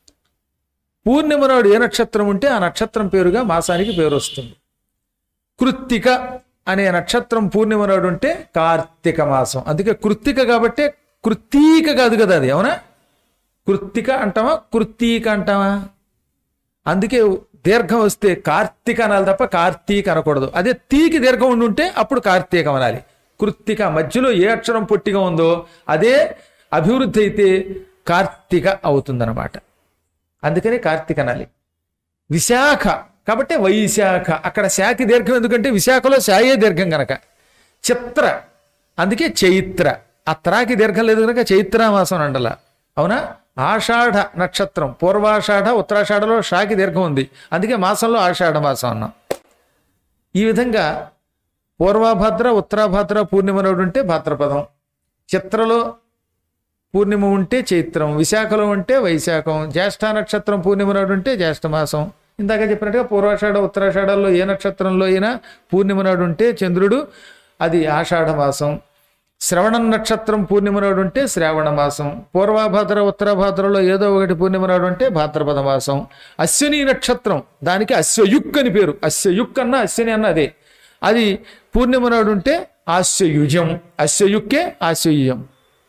పూర్ణిమ నాడు ఏ నక్షత్రం ఉంటే ఆ నక్షత్రం పేరుగా మాసానికి పేరు వస్తుంది కృత్తిక అనే నక్షత్రం పూర్ణిమ నాడు ఉంటే కార్తీక మాసం అందుకే కృత్తిక కాబట్టే కృత్తీక కాదు కదా అది అవునా కృత్తిక అంటావా కృత్తీక అంటావా అందుకే దీర్ఘం వస్తే కార్తీక అనాలి తప్ప కార్తీక అనకూడదు అదే తీకి దీర్ఘం ఉండి ఉంటే అప్పుడు కార్తీకం అనాలి కృత్తిక మధ్యలో ఏ అక్షరం పొట్టిగా ఉందో అదే అభివృద్ధి అయితే కార్తీక అవుతుందన్నమాట అందుకని కార్తీక అనాలి విశాఖ కాబట్టి వైశాఖ అక్కడ శాఖి దీర్ఘం ఎందుకంటే విశాఖలో శాయే దీర్ఘం గనక చిత్ర అందుకే చైత్ర ఆ త్రాకి దీర్ఘం లేదు కనుక చైత్రమాసం అండల అవునా ఆషాఢ నక్షత్రం పూర్వాషాఢ ఉత్తరాషాఢలో షాకి దీర్ఘం ఉంది అందుకే మాసంలో ఆషాఢ మాసం అన్నాం ఈ విధంగా పూర్వభద్ర ఉత్తరాభద్ర పూర్ణిమ నాడు ఉంటే భాద్రపదం చిత్రలో పూర్ణిమ ఉంటే చైత్రం విశాఖలో ఉంటే వైశాఖం జ్యేష్ఠ నక్షత్రం పూర్ణిమ నాడు ఉంటే జ్యేష్ఠమాసం ఇందాక చెప్పినట్టుగా పూర్వాషాఢ ఉత్తరాషాఢాల్లో ఏ నక్షత్రంలో అయినా పూర్ణిమ నాడు ఉంటే చంద్రుడు అది ఆషాఢ మాసం శ్రవణం నక్షత్రం పూర్ణిమ నాడు ఉంటే శ్రావణ మాసం పూర్వభద్ర ఉత్తరభద్రలో ఏదో ఒకటి పూర్ణిమ నాడు ఉంటే భాద్రపద మాసం అశ్విని నక్షత్రం దానికి అశ్వయుక్ అని పేరు అశ్వయుక్ అన్న అశ్విని అన్న అదే అది పూర్ణిమ నాడు ఉంటే ఆశ్వయుజం అశ్వయుక్కే ఆశ్వయుజం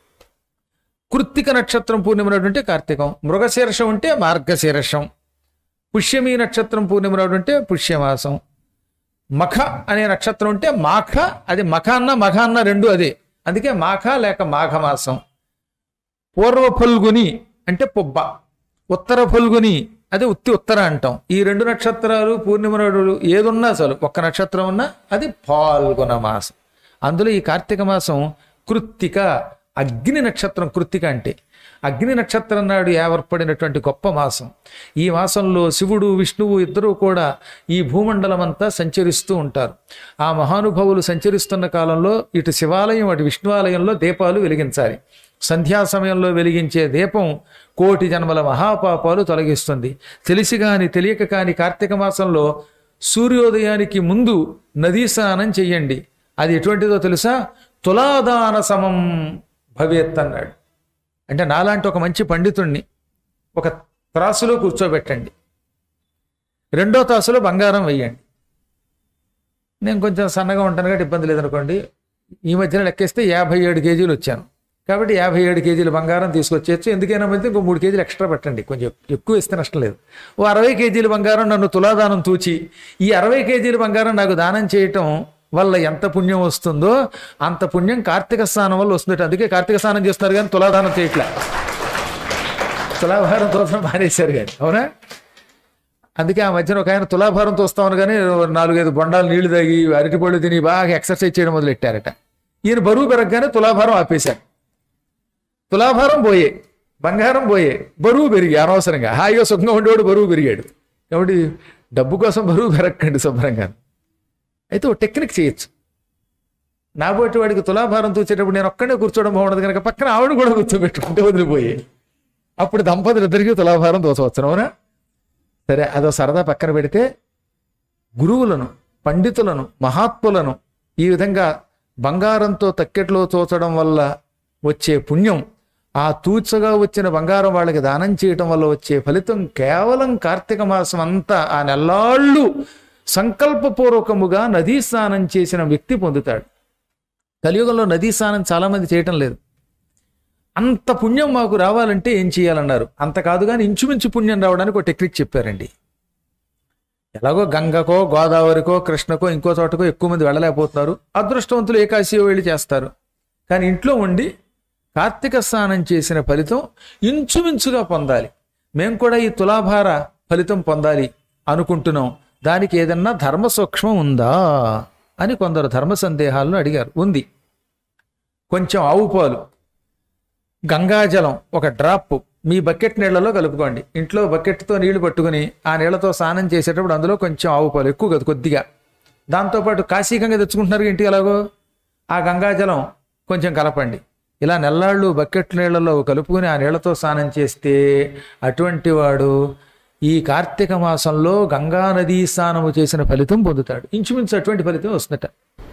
కృత్తిక నక్షత్రం పూర్ణిమ నాడు ఉంటే కార్తీకం మృగశీర్షం ఉంటే మార్గశీర్షం పుష్యమి నక్షత్రం పూర్ణిమ నాడు ఉంటే పుష్యమాసం మఖ అనే నక్షత్రం ఉంటే మాఖ అది మఖ అన్న మఖ అన్న రెండు అదే అందుకే మాఖ లేక మాఘమాసం పూర్వ ఫల్గుని అంటే పొబ్బ ఉత్తర ఫల్గుని అదే ఉత్తి ఉత్తర అంటాం ఈ రెండు నక్షత్రాలు పూర్ణిమ నాడు ఏదున్నా చాలు ఒక్క నక్షత్రం ఉన్నా అది ఫాల్గుణ మాసం అందులో ఈ కార్తీక మాసం కృత్తిక అగ్ని నక్షత్రం కృత్తిక అంటే అగ్ని నక్షత్రం నాడు ఏర్పడినటువంటి గొప్ప మాసం ఈ మాసంలో శివుడు విష్ణువు ఇద్దరూ కూడా ఈ భూమండలం అంతా సంచరిస్తూ ఉంటారు ఆ మహానుభావులు సంచరిస్తున్న కాలంలో ఇటు శివాలయం అటు విష్ణువాలయంలో దీపాలు వెలిగించాలి సంధ్యా సమయంలో వెలిగించే దీపం కోటి జన్మల మహాపాపాలు తొలగిస్తుంది తెలిసి కాని తెలియక కాని కార్తీక మాసంలో సూర్యోదయానికి ముందు నదీ స్నానం చెయ్యండి అది ఎటువంటిదో తెలుసా తులాదాన సమం భవేత్ అన్నాడు అంటే నాలాంటి ఒక మంచి పండితుణ్ణి ఒక త్రాసులో కూర్చోబెట్టండి రెండో త్రాసులో బంగారం వెయ్యండి నేను కొంచెం సన్నగా ఉంటాను కాబట్టి ఇబ్బంది లేదనుకోండి ఈ మధ్యన లెక్కేస్తే యాభై ఏడు కేజీలు వచ్చాను కాబట్టి యాభై ఏడు కేజీల బంగారం తీసుకొచ్చేయచ్చు ఎందుకైనా మంది ఇంకో మూడు కేజీలు ఎక్స్ట్రా పెట్టండి కొంచెం ఎక్కువ ఇస్తే నష్టం లేదు ఓ అరవై కేజీల బంగారం నన్ను తులాదానం తూచి ఈ అరవై కేజీల బంగారం నాకు దానం చేయటం వల్ల ఎంత పుణ్యం వస్తుందో అంత పుణ్యం కార్తీక స్నానం వల్ల వస్తుంది అందుకే కార్తీక స్నానం చేస్తున్నారు కానీ తులాదానం చేయట్లే తులాభారం తోసడం మానేశారు కానీ అవునా అందుకే ఆ మధ్యన ఒక ఆయన తులాభారం తోస్తామని కానీ నాలుగైదు బొండాలు నీళ్లు తాగి అరటిపళ్ళు తిని బాగా ఎక్సర్సైజ్ చేయడం మొదలెట్టారట ఈయన బరువు పెరగగానే తులాభారం ఆపేశారు తులాభారం పోయే బంగారం పోయే బరువు పెరిగి అనవసరంగా హాయిగా సుఖంగా ఉండేవాడు బరువు పెరిగాడు కాబట్టి డబ్బు కోసం బరువు పెరగకండి శుభ్రంగా అయితే ఓ టెక్నిక్ చేయొచ్చు నాబోటి వాడికి తులాభారం తూచేటప్పుడు నేను ఒక్కడే కూర్చోవడం బాగుండదు కనుక పక్కన ఆవిడ కూడా కూర్చోబెట్టుకుంటే వదిలిపోయి అప్పుడు దంపతులు ఇద్దరికి తులాభారం తోచవచ్చు అవునా సరే అదో సరదా పక్కన పెడితే గురువులను పండితులను మహాత్ములను ఈ విధంగా బంగారంతో తక్కెట్లో తోచడం వల్ల వచ్చే పుణ్యం ఆ తూచగా వచ్చిన బంగారం వాళ్ళకి దానం చేయటం వల్ల వచ్చే ఫలితం కేవలం కార్తీక మాసం అంతా ఆ నెల్లాళ్ళు సంకల్పపూర్వకముగా నదీ స్నానం చేసిన వ్యక్తి పొందుతాడు కలియుగంలో నదీ స్నానం చాలా మంది చేయటం లేదు అంత పుణ్యం మాకు రావాలంటే ఏం చేయాలన్నారు అంత కాదు కానీ ఇంచుమించు పుణ్యం రావడానికి ఒక టెక్నిక్ చెప్పారండి ఎలాగో గంగకో గోదావరికో కృష్ణకో ఇంకో చోటకో ఎక్కువ మంది వెళ్ళలేకపోతున్నారు అదృష్టవంతులు ఏకాశియో వెళ్ళి చేస్తారు కానీ ఇంట్లో ఉండి కార్తీక స్నానం చేసిన ఫలితం ఇంచుమించుగా పొందాలి మేము కూడా ఈ తులాభార ఫలితం పొందాలి అనుకుంటున్నాం దానికి ఏదన్నా ధర్మ సూక్ష్మం ఉందా అని కొందరు ధర్మ సందేహాలను అడిగారు ఉంది కొంచెం ఆవు పాలు గంగాజలం ఒక డ్రాప్ మీ బకెట్ నీళ్లలో కలుపుకోండి ఇంట్లో బకెట్తో నీళ్లు పట్టుకుని ఆ నీళ్లతో స్నానం చేసేటప్పుడు అందులో కొంచెం ఆవు పాలు ఎక్కువ కదా కొద్దిగా దాంతోపాటు కాశీ గంగ తెచ్చుకుంటున్నారు ఇంటికి ఎలాగో ఆ గంగాజలం కొంచెం కలపండి ఇలా నెల్లాళ్ళు బకెట్ నీళ్లలో కలుపుకుని ఆ నీళ్లతో స్నానం చేస్తే అటువంటి వాడు ఈ కార్తీక మాసంలో గంగా నదీ స్నానము చేసిన ఫలితం పొందుతాడు ఇంచుమించు అటువంటి ఫలితం వస్తుందట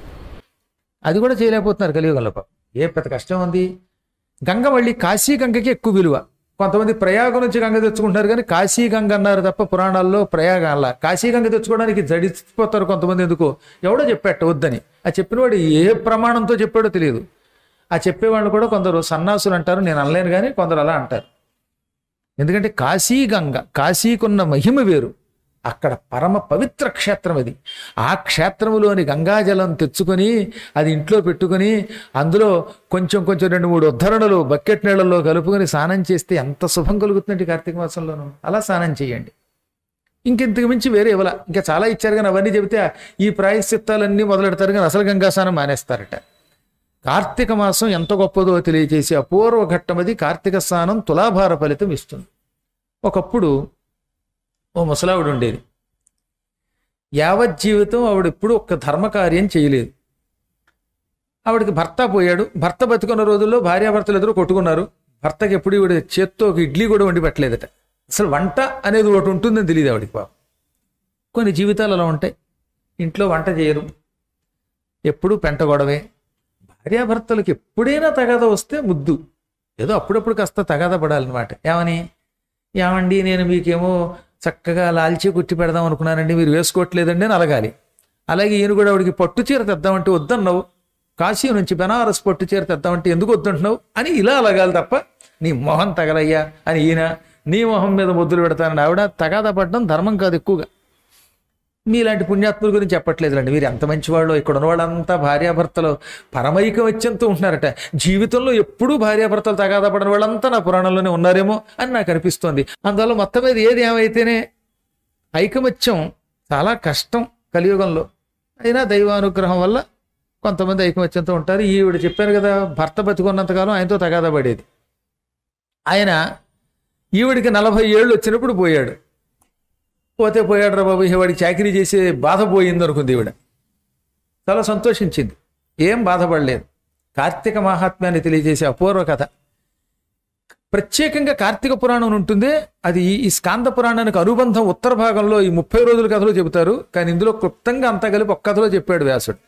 అది కూడా చేయలేకపోతున్నారు కలియుగంలో పాపం. ఏ పెద్ద కష్టం ఉంది గంగ మళ్ళీ కాశీ గంగకి ఎక్కువ విలువ కొంతమంది ప్రయాగం నుంచి గంగ తెచ్చుకుంటారు కానీ కాశీ గంగ అన్నారు తప్ప పురాణాల్లో ప్రయాగ అలా కాశీ గంగ తెచ్చుకోవడానికి జడిచిపోతారు కొంతమంది ఎందుకో ఎవడో చెప్పాట వద్దని ఆ చెప్పినవాడు ఏ ప్రమాణంతో చెప్పాడో తెలియదు ఆ చెప్పేవాళ్ళు కూడా కొందరు సన్నాసులు అంటారు నేను అనలేను కానీ కొందరు అలా అంటారు ఎందుకంటే కాశీ గంగ కాశీకున్న మహిమ వేరు అక్కడ పరమ పవిత్ర క్షేత్రం అది ఆ క్షేత్రములోని గంగాజలం తెచ్చుకొని అది ఇంట్లో పెట్టుకొని అందులో కొంచెం కొంచెం రెండు మూడు ఉద్ధరణలు బకెట్ నీళ్ళల్లో కలుపుకొని స్నానం చేస్తే ఎంత శుభం కలుగుతుందండి కార్తీక మాసంలోనూ అలా స్నానం చేయండి ఇంకెంతకు మించి వేరే ఇవ్వాల ఇంకా చాలా ఇచ్చారు కానీ అవన్నీ చెబితే ఈ ప్రాయశ్చిత్తాలన్నీ మొదలెడతారు కానీ అసలు గంగా స్నానం మానేస్తారట కార్తీక మాసం ఎంత గొప్పదో తెలియజేసి అపూర్వ ఘట్టం అది కార్తీక స్నానం తులాభార ఫలితం ఇస్తుంది ఒకప్పుడు ఓ ముసలావిడ ఉండేది యావత్ జీవితం ఆవిడ ఎప్పుడు ఒక్క ధర్మకార్యం చేయలేదు ఆవిడకి భర్త పోయాడు భర్త బతుకున్న రోజుల్లో భార్యాభర్తలు ఎదురు కొట్టుకున్నారు భర్తకి ఎప్పుడు ఈవిడ చేత్తో ఒక ఇడ్లీ కూడా వండి పెట్టలేదట అసలు వంట అనేది ఒకటి ఉంటుందని తెలియదు ఆవిడకి పాపం కొన్ని జీవితాలు అలా ఉంటాయి ఇంట్లో వంట చేయరు ఎప్పుడూ పెంట గొడవే భార్యాభర్తలకు ఎప్పుడైనా తగాద వస్తే ముద్దు ఏదో అప్పుడప్పుడు కాస్త తగాద పడాలన్నమాట ఏమని ఏమండి నేను మీకేమో చక్కగా లాల్చి కుట్టి పెడదాం అనుకున్నానండి మీరు వేసుకోవట్లేదండి అని అలగాలి అలాగే ఈయన కూడా ఆవిడికి పట్టు చీర తెద్దామంటే వద్దన్నావు కాశీ నుంచి బెనారస్ పట్టు చీర తెద్దామంటే ఎందుకు వద్దంటున్నావు అని ఇలా అలగాలి తప్ప నీ మొహం తగలయ్యా అని ఈయన నీ మొహం మీద ముద్దులు పెడతానని ఆవిడ తగాద పడడం ధర్మం కాదు ఎక్కువగా మీలాంటి పుణ్యాత్ముల గురించి చెప్పట్లేదులండి మీరు ఎంత మంచివాళ్ళు ఇక్కడ ఉన్న వాళ్ళంతా భార్యాభర్తలు పరమైకమత్యంతో ఉంటున్నారట జీవితంలో ఎప్పుడూ భార్యాభర్తలు తగాదా పడిన వాళ్ళంతా నా పురాణంలోనే ఉన్నారేమో అని నాకు అనిపిస్తోంది అందువల్ల మొత్తం మీద ఏది ఏమైతేనే ఐకమత్యం చాలా కష్టం కలియుగంలో అయినా దైవానుగ్రహం వల్ల కొంతమంది ఐకమత్యంతో ఉంటారు ఈవిడ చెప్పాను కదా భర్త బతికున్నంతకాలం ఆయనతో తగాదా పడేది ఆయన ఈవిడికి నలభై ఏళ్ళు వచ్చినప్పుడు పోయాడు పోతే పోయాడు రా బాబు ఇక వాడికి చాకరీ చేసే బాధ పోయింది అనుకుంది ఈవిడ చాలా సంతోషించింది ఏం బాధపడలేదు కార్తీక మహాత్మ్యాన్ని తెలియజేసే అపూర్వ కథ ప్రత్యేకంగా కార్తీక పురాణం ఉంటుంది అది ఈ- ఈ స్కాంద పురాణానికి అనుబంధం ఉత్తర భాగంలో ఈ ముప్పై రోజుల కథలో చెబుతారు కానీ ఇందులో క్లుప్తంగా అంతా కలిపి ఒక్క కథలో చెప్పాడు వ్యాసుడు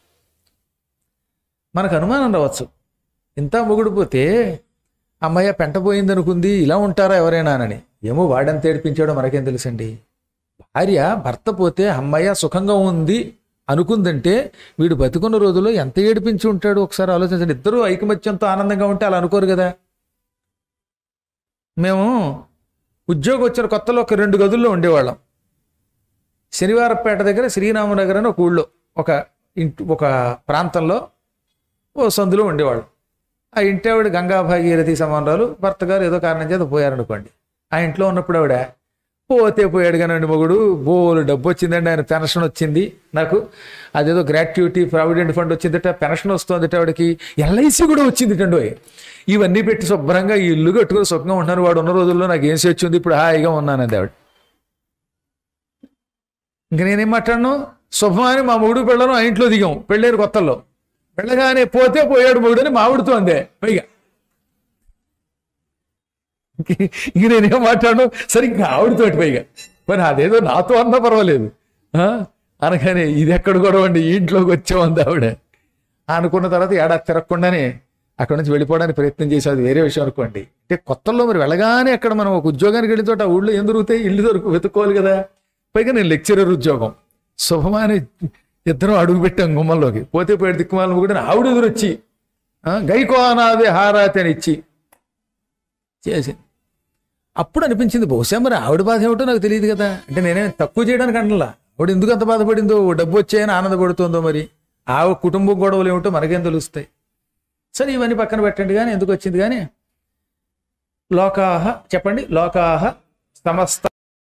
మనకు అనుమానం రావచ్చు ఇంత మొగుడు పోతే అమ్మయ్య పెంట పోయింది అనుకుంది ఇలా ఉంటారా ఎవరైనానని ఏమో వాడని తేడిపించాడో మనకేం తెలుసండి భార్య భర్త పోతే అమ్మయ్య సుఖంగా ఉంది అనుకుందంటే వీడు బతుకున్న రోజుల్లో ఎంత ఏడిపించి ఉంటాడు ఒకసారి ఆలోచించండి ఇద్దరు ఐకమత్యంతో ఆనందంగా ఉంటే అలా అనుకోరు కదా మేము ఉద్యోగం వచ్చిన కొత్తలో ఒక రెండు గదుల్లో ఉండేవాళ్ళం శనివారపేట దగ్గర శ్రీరామనగర్ అని ఒక ఊళ్ళో ఒక ఇంటి ఒక ప్రాంతంలో ఓ సందులో ఉండేవాళ్ళం ఆ ఇంటి ఆవిడ గంగా భాగీరథి సమానరాలు భర్త గారు ఏదో కారణం చేత పోయారనుకోండి ఆ ఇంట్లో ఉన్నప్పుడు ఆవిడ పోతే పోయాడు కానండి మొగుడు బోలు డబ్బు వచ్చిందండి ఆయన పెన్షన్ వచ్చింది నాకు అదేదో గ్రాట్యుటీ ప్రావిడెంట్ ఫండ్ వచ్చిందట పెన్షన్ వస్తుందట వాడికి ఎల్ఐసి కూడా వచ్చిందిటండి ఓయ్. ఇవన్నీ పెట్టి శుభ్రంగా ఈ ఇల్లు కట్టుకుని సుఖంగా ఉంటున్నాను వాడు ఉన్న రోజుల్లో నాకు ఏం స్వేచ్ఛ ఉంది ఇప్పుడు హాయిగా ఉన్నానండి ఆవిడ ఇంక నేనేం మాట్లాడను శుభమాని మా మొగుడు పిల్లలు ఆ ఇంట్లో దిగాం పెళ్ళైన కొత్తల్లో వెళ్ళగానే పోతే పోయాడు మొగుడు అని మావిడితో అందే పైగా ఇంక నేనేం మాట్లాడను సరే ఇంకా ఆవిడతోటి పైగా మరి అదేదో నాతో అన్నా పర్వాలేదు ఆ? అనగానే ఇది ఎక్కడ గొడవ అండి ఈ ఇంట్లోకి వచ్చామంది ఆవిడ అనుకున్న తర్వాత ఏడాది తిరగకుండానే అక్కడ నుంచి వెళ్ళిపోవడానికి ప్రయత్నం చేసేది వేరే విషయం అనుకోండి అంటే కొత్తల్లో మరి వెళ్ళగానే అక్కడ మనం ఒక ఉద్యోగానికి వెళ్ళిన చోట ఆ ఊళ్ళో ఏం దొరుకుతాయి ఇల్లు దొరుకు వెతుక్కోవాలి కదా పైగా నేను లెక్చరర్ ఉద్యోగం శుభమాని ఇద్దరం అడుగు పెట్టాం గుమ్మంలోకి పోతే పోయాడు దిక్కుమాలను కూడా ఆవిడ ఎదురొచ్చి ఆ, గైకో అనాది హారాతి అని ఇచ్చి చేసింది అప్పుడు అనిపించింది బహుశా మరి ఆవిడ బాధ ఏమిటో నాకు తెలియదు కదా అంటే నేనేం తక్కువ చేయడానికి అంటలా ఆవిడ ఎందుకు అంత బాధపడిందో ఓ డబ్బు వచ్చాయని ఆనందపడుతుందో మరి ఆ కుటుంబ గొడవలు ఏమిటో మనకేం తెలుస్తాయి సరే ఇవన్నీ పక్కన పెట్టండి కానీ ఎందుకు వచ్చింది కానీ లోకాహ చెప్పండి లోకాహ సమస్త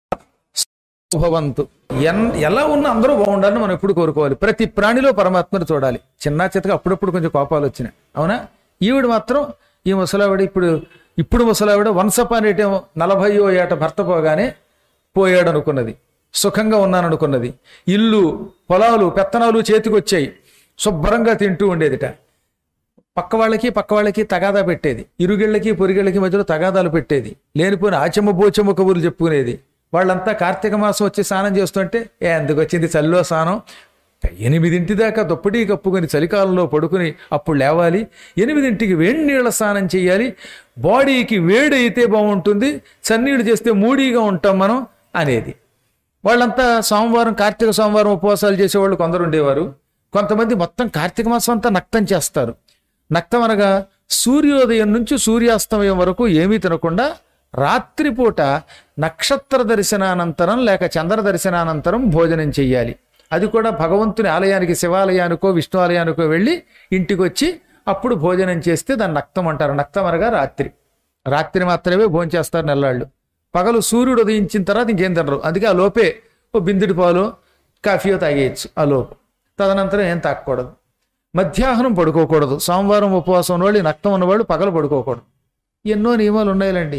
భవంతు ఎన్ ఎలా ఉన్న అందరూ బాగుండాలని మనం ఎప్పుడు కోరుకోవాలి ప్రతి ప్రాణిలో పరమాత్మను చూడాలి చిన్న చిత్తగా అప్పుడప్పుడు కొంచెం కోపాలు వచ్చినాయి అవునా ఈవిడ మాత్రం ఈ ముసలావిడ ఇప్పుడు ఇప్పుడు ముసలావిడ వన్సప్ అనేటేమో నలభయో ఏట భర్త పోగానే పోయాడు అనుకున్నది సుఖంగా ఉన్నాను అనుకున్నది ఇల్లు పొలాలు పెత్తనాలు చేతికొచ్చాయి శుభ్రంగా తింటూ ఉండేదిట పక్క వాళ్ళకి పక్క వాళ్ళకి తగాదా పెట్టేది ఇరుగిళ్ళకి పొరిగిళ్ళకి మధ్యలో తగాదాలు పెట్టేది లేనిపోయిన ఆచమ్మ బోచమ్మ కబుర్లు చెప్పుకునేది వాళ్ళంతా కార్తీక మాసం వచ్చి స్నానం చేస్తుంటే ఏ ఎందుకు వచ్చింది చలిలో స్నానం ఎనిమిదింటి దాకా దుప్పటి కప్పుకొని చలికాలంలో పడుకుని అప్పుడు లేవాలి ఎనిమిదింటికి వేడి నీళ్ళ స్నానం చేయాలి బాడీకి వేడి అయితే బాగుంటుంది చన్నీళ్ళు చేస్తే మూడీగా ఉంటాం మనం అనేది వాళ్ళంతా సోమవారం కార్తీక సోమవారం ఉపవాసాలు చేసేవాళ్ళు కొందరు ఉండేవారు కొంతమంది మొత్తం కార్తీక మాసం అంతా నక్తం చేస్తారు నక్తం అనగా సూర్యోదయం నుంచి సూర్యాస్తమయం వరకు ఏమీ తినకుండా రాత్రిపూట నక్షత్ర దర్శనానంతరం లేక చంద్ర దర్శనానంతరం భోజనం చెయ్యాలి అది కూడా భగవంతుని ఆలయానికి శివాలయానికో విష్ణు ఆలయానికో వెళ్ళి ఇంటికి వచ్చి అప్పుడు భోజనం చేస్తే దాన్ని నక్తం అంటారు నక్తం అనగా రాత్రి రాత్రి మాత్రమే భోజనం చేస్తారు నెల్లాళ్ళు పగలు సూర్యుడు ఉదయించిన తర్వాత ఇంకేం తినరు అందుకే ఆ లోపే ఓ బిందుడి పాలు కాఫీయో తాగేయచ్చు ఆ లోపు తదనంతరం ఏం తాగకూడదు మధ్యాహ్నం పడుకోకూడదు సోమవారం ఉపవాసం ఉన్నవాళ్ళు ఈ నక్తం ఉన్నవాళ్ళు పగలు పడుకోకూడదు ఎన్నో నియమాలు ఉన్నాయిలండి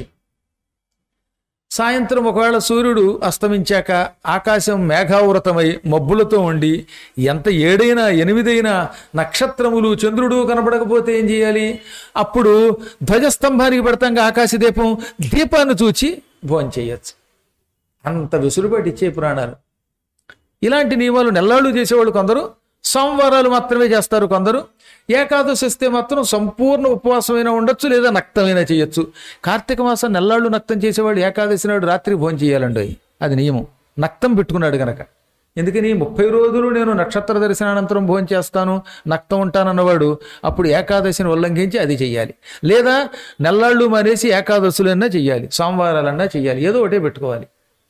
సాయంత్రం ఒకవేళ సూర్యుడు అస్తమించాక ఆకాశం మేఘావృతమై మబ్బులతో ఉండి ఎంత ఏడైనా ఎనిమిదైనా నక్షత్రములు చంద్రుడు కనబడకపోతే ఏం చేయాలి అప్పుడు ధ్వజస్తంభానికి పెడతాం ఆకాశ దీపం దీపాన్ని చూచి భోజనం చేయొచ్చు అంత విసులుబాటు ఇచ్చే పురాణాలు ఇలాంటి నియమాలు నెల్లాళ్ళు చేసేవాళ్ళు కొందరు సోమవారాలు మాత్రమే చేస్తారు కొందరు ఏకాదశి వస్తే మాత్రం సంపూర్ణ ఉపవాసమైనా ఉండొచ్చు లేదా నక్తమైనా చేయొచ్చు కార్తీక మాసం నెల్లాళ్ళు నక్తం చేసేవాళ్ళు ఏకాదశి నాడు రాత్రి భోజనం చేయాలండి అది నియమం నక్తం పెట్టుకున్నాడు గనక ఎందుకని ముప్పై రోజులు నేను నక్షత్ర దర్శనానంతరం భోజనం చేస్తాను నక్తం ఉంటానన్నవాడు అప్పుడు ఏకాదశిని ఉల్లంఘించి అది చెయ్యాలి లేదా నెల్లాళ్ళు మానేసి ఏకాదశులన్నా చెయ్యాలి సోమవారాలన్నా చెయ్యాలి ఏదో ఒకటే పెట్టుకోవాలి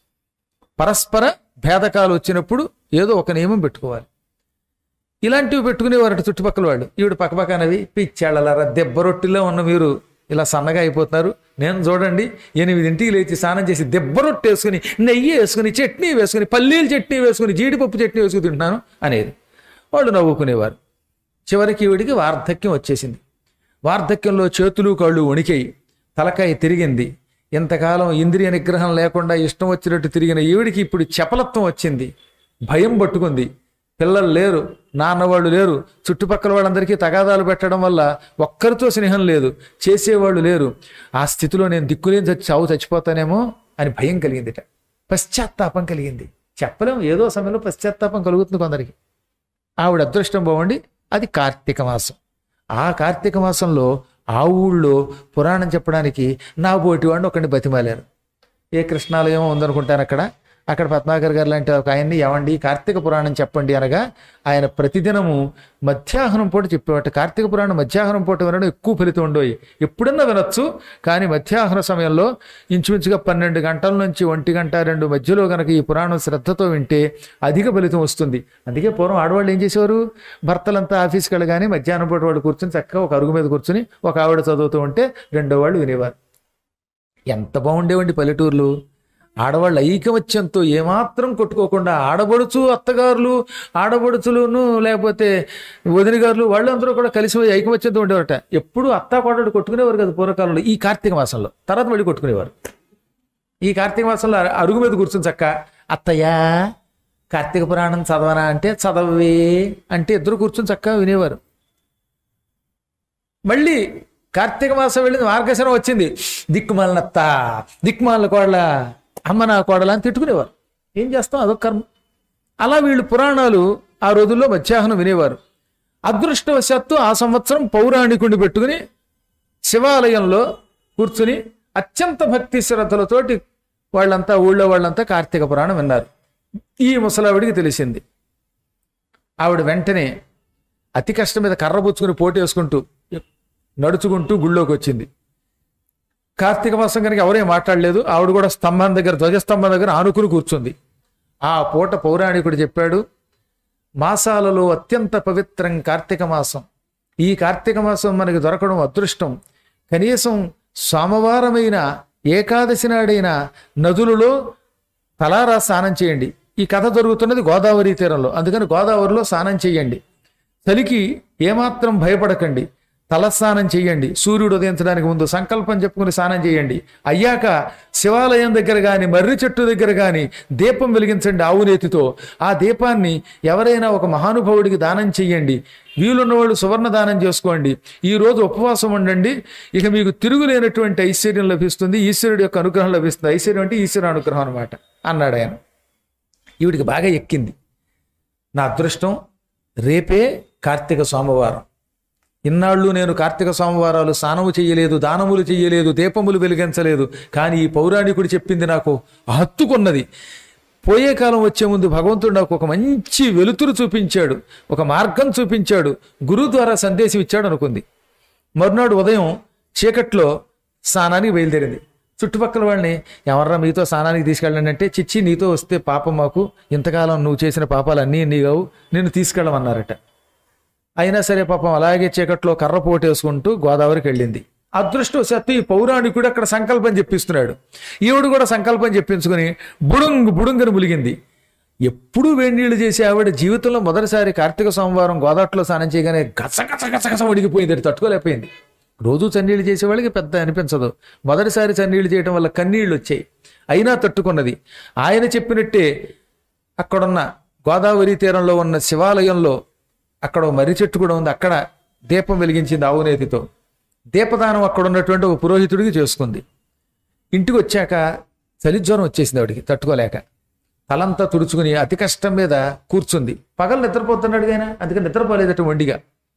పరస్పర భేదకాలు వచ్చినప్పుడు ఏదో ఒక నియమం పెట్టుకోవాలి ఇలాంటివి పెట్టుకునేవారట చుట్టుపక్కల వాళ్ళు ఈవిడ పక్కపక్కనవి పిచ్చాళ్ళలారా దెబ్బ రొట్టిలో ఉన్న మీరు ఇలా సన్నగా అయిపోతున్నారు నేను చూడండి ఎనిమిదింటికి లేచి స్నానం చేసి దెబ్బ రొట్టె వేసుకుని నెయ్యి వేసుకుని చట్నీ వేసుకుని పల్లీలు చట్నీ వేసుకుని జీడిపప్పు చట్నీ వేసుకుని తింటున్నాను అనేది వాళ్ళు నవ్వుకునేవారు చివరికి ఈవిడికి వార్ధక్యం వచ్చేసింది వార్ధక్యంలో చేతులు కాళ్ళు వణికాయి తలకాయ తిరిగింది ఇంతకాలం ఇంద్రియ నిగ్రహం లేకుండా ఇష్టం వచ్చినట్టు తిరిగిన ఈవిడికి ఇప్పుడు చపలత్వం వచ్చింది భయం పట్టుకుంది పిల్లలు లేరు నాన్నవాళ్ళు లేరు చుట్టుపక్కల వాళ్ళందరికీ తగాదాలు పెట్టడం వల్ల ఒక్కరితో స్నేహం లేదు చేసేవాళ్ళు లేరు ఆ స్థితిలో నేను దిక్కులేని చచ్చి చావు చచ్చిపోతానేమో అని భయం కలిగిందిట పశ్చాత్తాపం కలిగింది చెప్పలేం ఏదో సమయంలో పశ్చాత్తాపం కలుగుతుంది కొందరికి ఆవిడ అదృష్టం బాగుండి అది కార్తీక మాసం ఆ కార్తీక మాసంలో ఆ ఊళ్ళో పురాణం చెప్పడానికి నా బోటి వాడిని ఒకరిని బతిమాలారు ఏ కృష్ణాలయం ఉందనుకుంటాను అక్కడ అక్కడ పద్మాకర్ గారు లాంటి ఒక ఆయన్ని ఎవండి కార్తీక పురాణం చెప్పండి అనగా ఆయన ప్రతిదినము మధ్యాహ్నం పూట చెప్పేవాట కార్తీక పురాణం మధ్యాహ్నం పూట వినడం ఎక్కువ ఫలితం ఉండోయి ఎప్పుడన్నా వినొచ్చు కానీ మధ్యాహ్న సమయంలో ఇంచుమించుగా పన్నెండు గంటల నుంచి ఒంటి గంట రెండు మధ్యలో గనక ఈ పురాణం శ్రద్ధతో వింటే అధిక ఫలితం వస్తుంది అందుకే పూర్వం ఆడవాళ్ళు ఏం చేసేవారు భర్తలంతా ఆఫీస్కి వెళ్ళగానే మధ్యాహ్నం పూట వాళ్ళు కూర్చొని చక్కగా ఒక అరుగు మీద కూర్చొని ఒక ఆవిడ చదువుతూ ఉంటే రెండో వాళ్ళు వినేవారు ఎంత బాగుండేవండి పల్లెటూర్లు ఆడవాళ్ళ ఐకమత్యంతో ఏమాత్రం కొట్టుకోకుండా ఆడబడుచు అత్తగారులు ఆడబడుచులును లేకపోతే వదినగారులు వాళ్ళందరూ కూడా కలిసి పోయి ఐకమత్యంతో ఉండేవారట ఎప్పుడు అత్త కోడడు కొట్టుకునేవారు కదా పూర్వకాలంలో ఈ కార్తీక మాసంలో తర్వాత మళ్ళీ కొట్టుకునేవారు ఈ కార్తీక మాసంలో అరు- అరుగు మీద కూర్చుని చక్క అత్తయ్యా కార్తీక పురాణం చదవనా అంటే చదవే అంటే ఇద్దరు కూర్చుని చక్కగా వినేవారు మళ్ళీ కార్తీక మాసం వెళ్ళింది మార్గశరం వచ్చింది దిక్కుమాలనత్త దిక్కుమాల కోడల అమ్మ నా కోడల అని తిట్టుకునేవారు ఏం చేస్తాం అదొక కర్మ అలా వీళ్ళు పురాణాలు ఆ రోజుల్లో మధ్యాహ్నం వినేవారు అదృష్టవశాత్తు ఆ సంవత్సరం పౌరాణికుడిని పెట్టుకుని శివాలయంలో కూర్చుని అత్యంత భక్తి శ్రద్ధలతోటి వాళ్ళంతా ఊళ్ళో వాళ్ళంతా కార్తీక పురాణం విన్నారు ఈ ముసలావిడికి తెలిసింది ఆవిడ వెంటనే అతి కష్టం మీద కర్ర పుచ్చుకుని పోటీ వేసుకుంటూ నడుచుకుంటూ గుళ్ళోకి వచ్చింది కార్తీక మాసం కనుక ఎవరేం మాట్లాడలేదు ఆవిడ కూడా స్తంభం దగ్గర ధ్వజస్తంభం దగ్గర ఆనుకుని కూర్చుంది ఆ పూట పౌరాణికుడు చెప్పాడు మాసాలలో అత్యంత పవిత్రం కార్తీక మాసం ఈ కార్తీక మాసం మనకి దొరకడం అదృష్టం కనీసం సోమవారమైన ఏకాదశి నాడైన నదులలో తలారా స్నానం చేయండి ఈ కథ జరుగుతున్నది గోదావరి తీరంలో అందుకని గోదావరిలో స్నానం చేయండి చలికి ఏమాత్రం భయపడకండి తలస్నానం చేయండి సూర్యుడు ఉదయించడానికి ముందు సంకల్పం చెప్పుకుని స్నానం చేయండి అయ్యాక శివాలయం దగ్గర కానీ మర్రి చెట్టు దగ్గర కానీ దీపం వెలిగించండి ఆవు నేతితో ఆ దీపాన్ని ఎవరైనా ఒక మహానుభావుడికి దానం చెయ్యండి వీలున్న వాళ్ళు సువర్ణ దానం చేసుకోండి ఈ రోజు ఉపవాసం ఉండండి ఇక మీకు తిరుగులేనటువంటి ఐశ్వర్యం లభిస్తుంది ఈశ్వరుడి యొక్క అనుగ్రహం లభిస్తుంది ఐశ్వర్యం అంటే ఈశ్వర అనుగ్రహం అనమాట అన్నాడు ఆయన ఈవిడికి బాగా ఎక్కింది నా అదృష్టం రేపే కార్తీక సోమవారం ఇన్నాళ్ళు నేను కార్తీక సోమవారాలు స్నానము చెయ్యలేదు దానములు చెయ్యలేదు దీపములు వెలిగించలేదు కానీ ఈ పౌరాణికుడు చెప్పింది నాకు హత్తుకున్నది పోయే కాలం వచ్చే ముందు భగవంతుడు నాకు ఒక మంచి వెలుతురు చూపించాడు ఒక మార్గం చూపించాడు గురువు ద్వారా సందేశం ఇచ్చాడు అనుకుంది మరునాడు ఉదయం చీకట్లో స్నానానికి బయలుదేరింది చుట్టుపక్కల వాళ్ళని ఎవర్రా మీతో స్నానానికి తీసుకెళ్ళండి అంటే చిచ్చి నీతో వస్తే పాపం మాకు ఇంతకాలం నువ్వు చేసిన పాపాలు అన్నీ నీ కావు నేను తీసుకెళ్ళమన్నారట అయినా సరే పాపం అలాగే చీకట్లో కర్ర పోటేసుకుంటూ గోదావరికి వెళ్ళింది అదృష్టవశాత్తు ఈ పౌరాణికుడు అక్కడ సంకల్పం చెప్పిస్తున్నాడు ఈవిడ కూడా సంకల్పం చెప్పించుకుని బుడుంగు బుడుంగని ములిగింది ఎప్పుడు వేడి నీళ్లు చేసే ఆవిడ జీవితంలో మొదటిసారి కార్తీక సోమవారం గోదాట్లో స్నానం చేయగానే గస గస గస గస ఉడికిపోయింది అది తట్టుకోలేకపోయింది రోజు చన్నీళ్ళు చేసే వాళ్ళకి పెద్ద అనిపించదు మొదటిసారి చన్నీళ్ళు చేయడం వల్ల కన్నీళ్ళు వచ్చాయి అయినా తట్టుకున్నది ఆయన చెప్పినట్టే అక్కడున్న గోదావరి తీరంలో ఉన్న శివాలయంలో అక్కడ ఓ మర్రి చెట్టు కూడా ఉంది అక్కడ దీపం వెలిగించింది ఆవునేతితో దీపదానం అక్కడ ఉన్నటువంటి ఒక పురోహితుడికి చేసుకుంది ఇంటికి వచ్చాక చలి జ్వరం వచ్చేసింది ఆవిడికి తట్టుకోలేక తలంతా తుడుచుకుని అతి కష్టం మీద కూర్చుంది పగలు నిద్రపోతున్నాడు ఆయన అందుకని నిద్రపోలేదట మొండిగా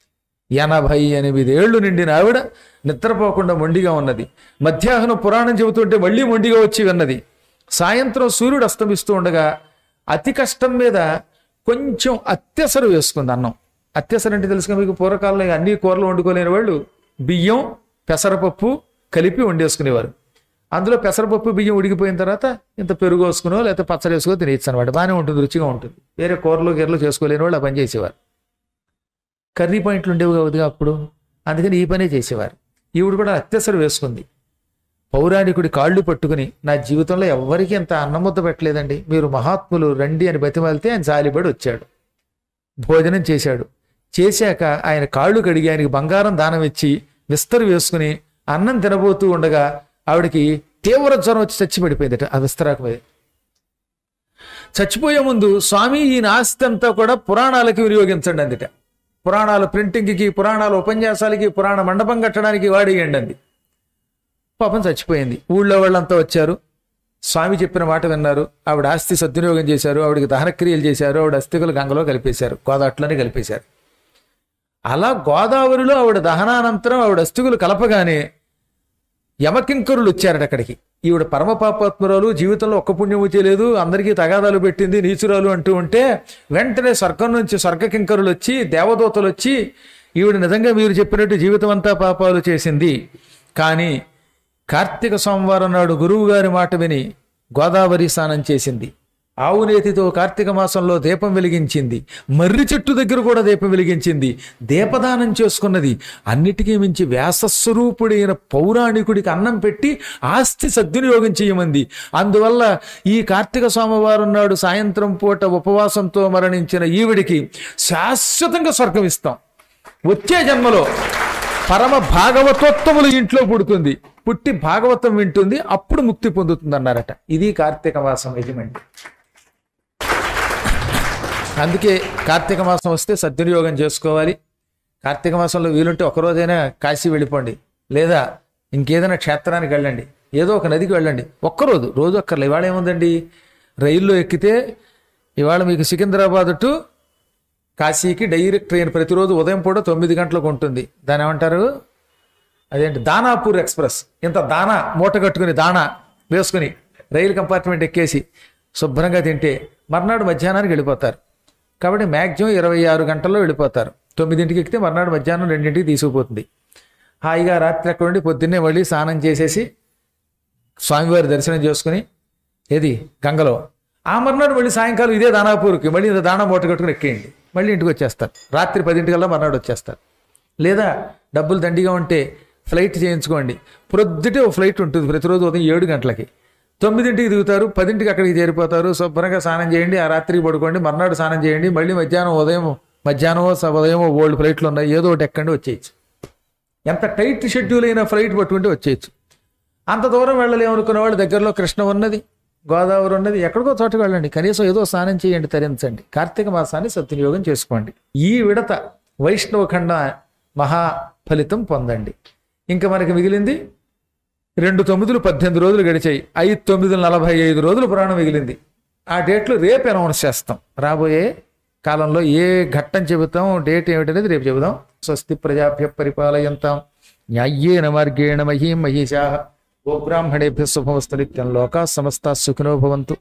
ఎనభై ఎనిమిది ఏళ్లు నిండిన ఆవిడ నిద్రపోకుండా మొండిగా ఉన్నది మధ్యాహ్నం పురాణం చెబుతుంటే మళ్ళీ మొండిగా వచ్చి విన్నది సాయంత్రం సూర్యుడు అస్తమిస్తూ ఉండగా అతి కష్టం మీద కొంచెం అత్యసరు వేసుకుంది అన్నం అత్యసరు అంటే తెలుసుగా మీకు పూర్వకాలంలో అన్ని కూరలు వండుకోలేని వాళ్ళు బియ్యం పెసరపప్పు కలిపి వండేసుకునేవారు అందులో పెసరపప్పు బియ్యం ఉడికిపోయిన తర్వాత ఇంత పెరుగు వేసుకునో లేకపోతే పచ్చడి వేసుకో తినేచ్చు అనమాట బాగానే ఉంటుంది రుచిగా ఉంటుంది వేరే కూరలు గిర్రలు చేసుకోలేని వాళ్ళు ఆ పని చేసేవారు కర్రీ పాయింట్లు ఉండేవి కాదుగా అప్పుడు అందుకని ఈ పనే చేసేవారు ఈవిడ కూడా అత్యసరు వేసుకుంది పౌరాణికుడి కాళ్ళు పట్టుకుని నా జీవితంలో ఎవ్వరికీ అంత అన్నముద్ద పెట్టలేదండి మీరు మహాత్ములు రండి అని బతిమాలితే ఆయన జాలిపడి వచ్చాడు భోజనం చేశాడు చేశాక ఆయన కాళ్ళు కడిగి ఆయనకి బంగారం దానం ఇచ్చి విస్తరు వేసుకుని అన్నం తినబోతూ ఉండగా ఆవిడకి తీవ్ర జ్వరం వచ్చి చచ్చి పడిపోయిందట ఆ విస్తరాకు మీద చచ్చిపోయే ముందు స్వామి ఈ ఆస్తి అంతా కూడా పురాణాలకి వినియోగించండి అందుట పురాణాల ప్రింటింగ్కి పురాణాల ఉపన్యాసాలకి పురాణ మండపం కట్టడానికి వాడేయండి అంది పాపం చచ్చిపోయింది ఊళ్ళో వాళ్ళంతా వచ్చారు స్వామి చెప్పిన మాట విన్నారు ఆవిడ ఆస్తి సద్వినియోగం చేశారు ఆవిడకి దహనక్రియలు చేశారు ఆవిడ అస్థికలు గంగలో కలిపేశారు గోదాట్లోనే కలిపేశారు అలా గోదావరిలో ఆవిడ దహనానంతరం ఆవిడ అస్థికులు కలపగానే యమకింకరులు వచ్చారట అక్కడికి ఈవిడ పరమ పాపాత్మురాలు జీవితంలో ఒక్క పుణ్యము చేయలేదు అందరికీ తగాదాలు పెట్టింది నీచురాలు అంటూ ఉంటే వెంటనే స్వర్గం నుంచి స్వర్గ కింకరులు వచ్చి దేవదూతలు వచ్చి ఈవిడ నిజంగా మీరు చెప్పినట్టు జీవితం అంతా పాపాలు చేసింది కానీ కార్తీక సోమవారం నాడు గురువు గారి మాట విని గోదావరి స్నానం చేసింది ఆవు నేతితో కార్తీక మాసంలో దీపం వెలిగించింది మర్రి చెట్టు దగ్గర కూడా దీపం వెలిగించింది దీపదానం చేసుకున్నది అన్నిటికీ మించి వ్యాసస్వరూపుడైన పౌరాణికుడికి అన్నం పెట్టి ఆస్తి సద్వినియోగం చేయమంది అందువల్ల ఈ కార్తీక సోమవారం నాడు సాయంత్రం పూట ఉపవాసంతో మరణించిన ఈవిడికి శాశ్వతంగా స్వర్గం ఇస్తాం వచ్చే జన్మలో పరమ భాగవతోత్తములు ఇంట్లో పుడుతుంది పుట్టి భాగవతం వింటుంది అప్పుడు ముక్తి పొందుతుంది అన్నారట ఇది కార్తీక మాసం యజమండి అందుకే కార్తీక మాసం వస్తే సద్వినియోగం చేసుకోవాలి కార్తీక మాసంలో వీలుంటే ఒకరోజైనా కాశీ వెళ్ళిపోండి లేదా ఇంకేదైనా క్షేత్రానికి వెళ్ళండి ఏదో ఒక నదికి వెళ్ళండి ఒక్కరోజు రోజు ఒక్కర్లే ఇవాళ ఏముందండి రైల్లో ఎక్కితే ఇవాళ మీకు సికింద్రాబాద్ టు కాశీకి డైరెక్ట్ ట్రైన్ ప్రతిరోజు ఉదయం పూట తొమ్మిది గంటలకు ఉంటుంది దాని ఏమంటారు అదేంటి దానాపూర్ ఎక్స్ప్రెస్ ఇంత దానా మూట కట్టుకుని దానా వేసుకుని రైలు కంపార్ట్మెంట్ ఎక్కేసి శుభ్రంగా తింటే మర్నాడు మధ్యాహ్నానికి వెళ్ళిపోతారు కాబట్టి మ్యాక్సిమం ఇరవై ఆరు గంటల్లో వెళ్ళిపోతారు తొమ్మిదింటికి ఎక్కితే మర్నాడు మధ్యాహ్నం రెండింటికి తీసుకుపోతుంది హాయిగా రాత్రి అక్కడ ఉండి పొద్దున్నే మళ్ళీ స్నానం చేసేసి స్వామివారి దర్శనం చేసుకుని ఏది గంగలో ఆ మర్నాడు మళ్ళీ సాయంకాలం ఇదే దానాపూర్కి మళ్ళీ ఇంత దానా మూట కట్టుకుని ఎక్కేయండి మళ్ళీ ఇంటికి వచ్చేస్తారు రాత్రి పదింటికల్లా మర్నాడు వచ్చేస్తారు లేదా డబ్బులు దండిగా ఉంటే ఫ్లైట్ చేయించుకోండి ప్రొద్దుటే ఒక ఫ్లైట్ ఉంటుంది ప్రతిరోజు ఉదయం ఏడు గంటలకి తొమ్మిదింటికి దిగుతారు పదింటికి అక్కడికి చేరిపోతారు శుభ్రంగా స్నానం చేయండి ఆ రాత్రికి పడుకోండి మర్నాడు స్నానం చేయండి మళ్ళీ మధ్యాహ్నం ఉదయం మధ్యాహ్నం ఉదయం ఓల్డ్ ఫ్లైట్లు ఉన్నాయి ఏదో ఒకటి ఎక్కండి వచ్చేయచ్చు ఎంత టైట్ షెడ్యూల్ అయిన ఫ్లైట్ పట్టుకుంటే వచ్చేయచ్చు అంత దూరం వెళ్ళలేమనుకున్న వాళ్ళు దగ్గరలో కృష్ణ ఉన్నది గోదావరి ఉన్నది ఎక్కడికో చోటకి వెళ్ళండి కనీసం ఏదో స్నానం చేయండి తరించండి కార్తీక మాసాన్ని సద్వినియోగం చేసుకోండి ఈ విడత వైష్ణవ ఖండ మహా ఫలితం పొందండి ఇంకా మనకి మిగిలింది రెండు తొమ్మిదిలు పద్దెనిమిది రోజులు గడిచాయి ఐదు తొమ్మిది నలభై ఐదు రోజులు పురాణం మిగిలింది ఆ డేట్లు రేపు అనౌన్స్ చేస్తాం రాబోయే కాలంలో ఏ ఘట్టం చెబుతాం డేట్ ఏమిటనేది రేపు చెబుదాం స్వస్తి ప్రజాభ్య పరిపాలయంతాం న్యాయ్యేన మార్గేణ మహీం మహిషా గోబ్రాహ్మణేభ్య శుభమస్తు నిత్యం లోకా సమస్త సుఖినో భవంతు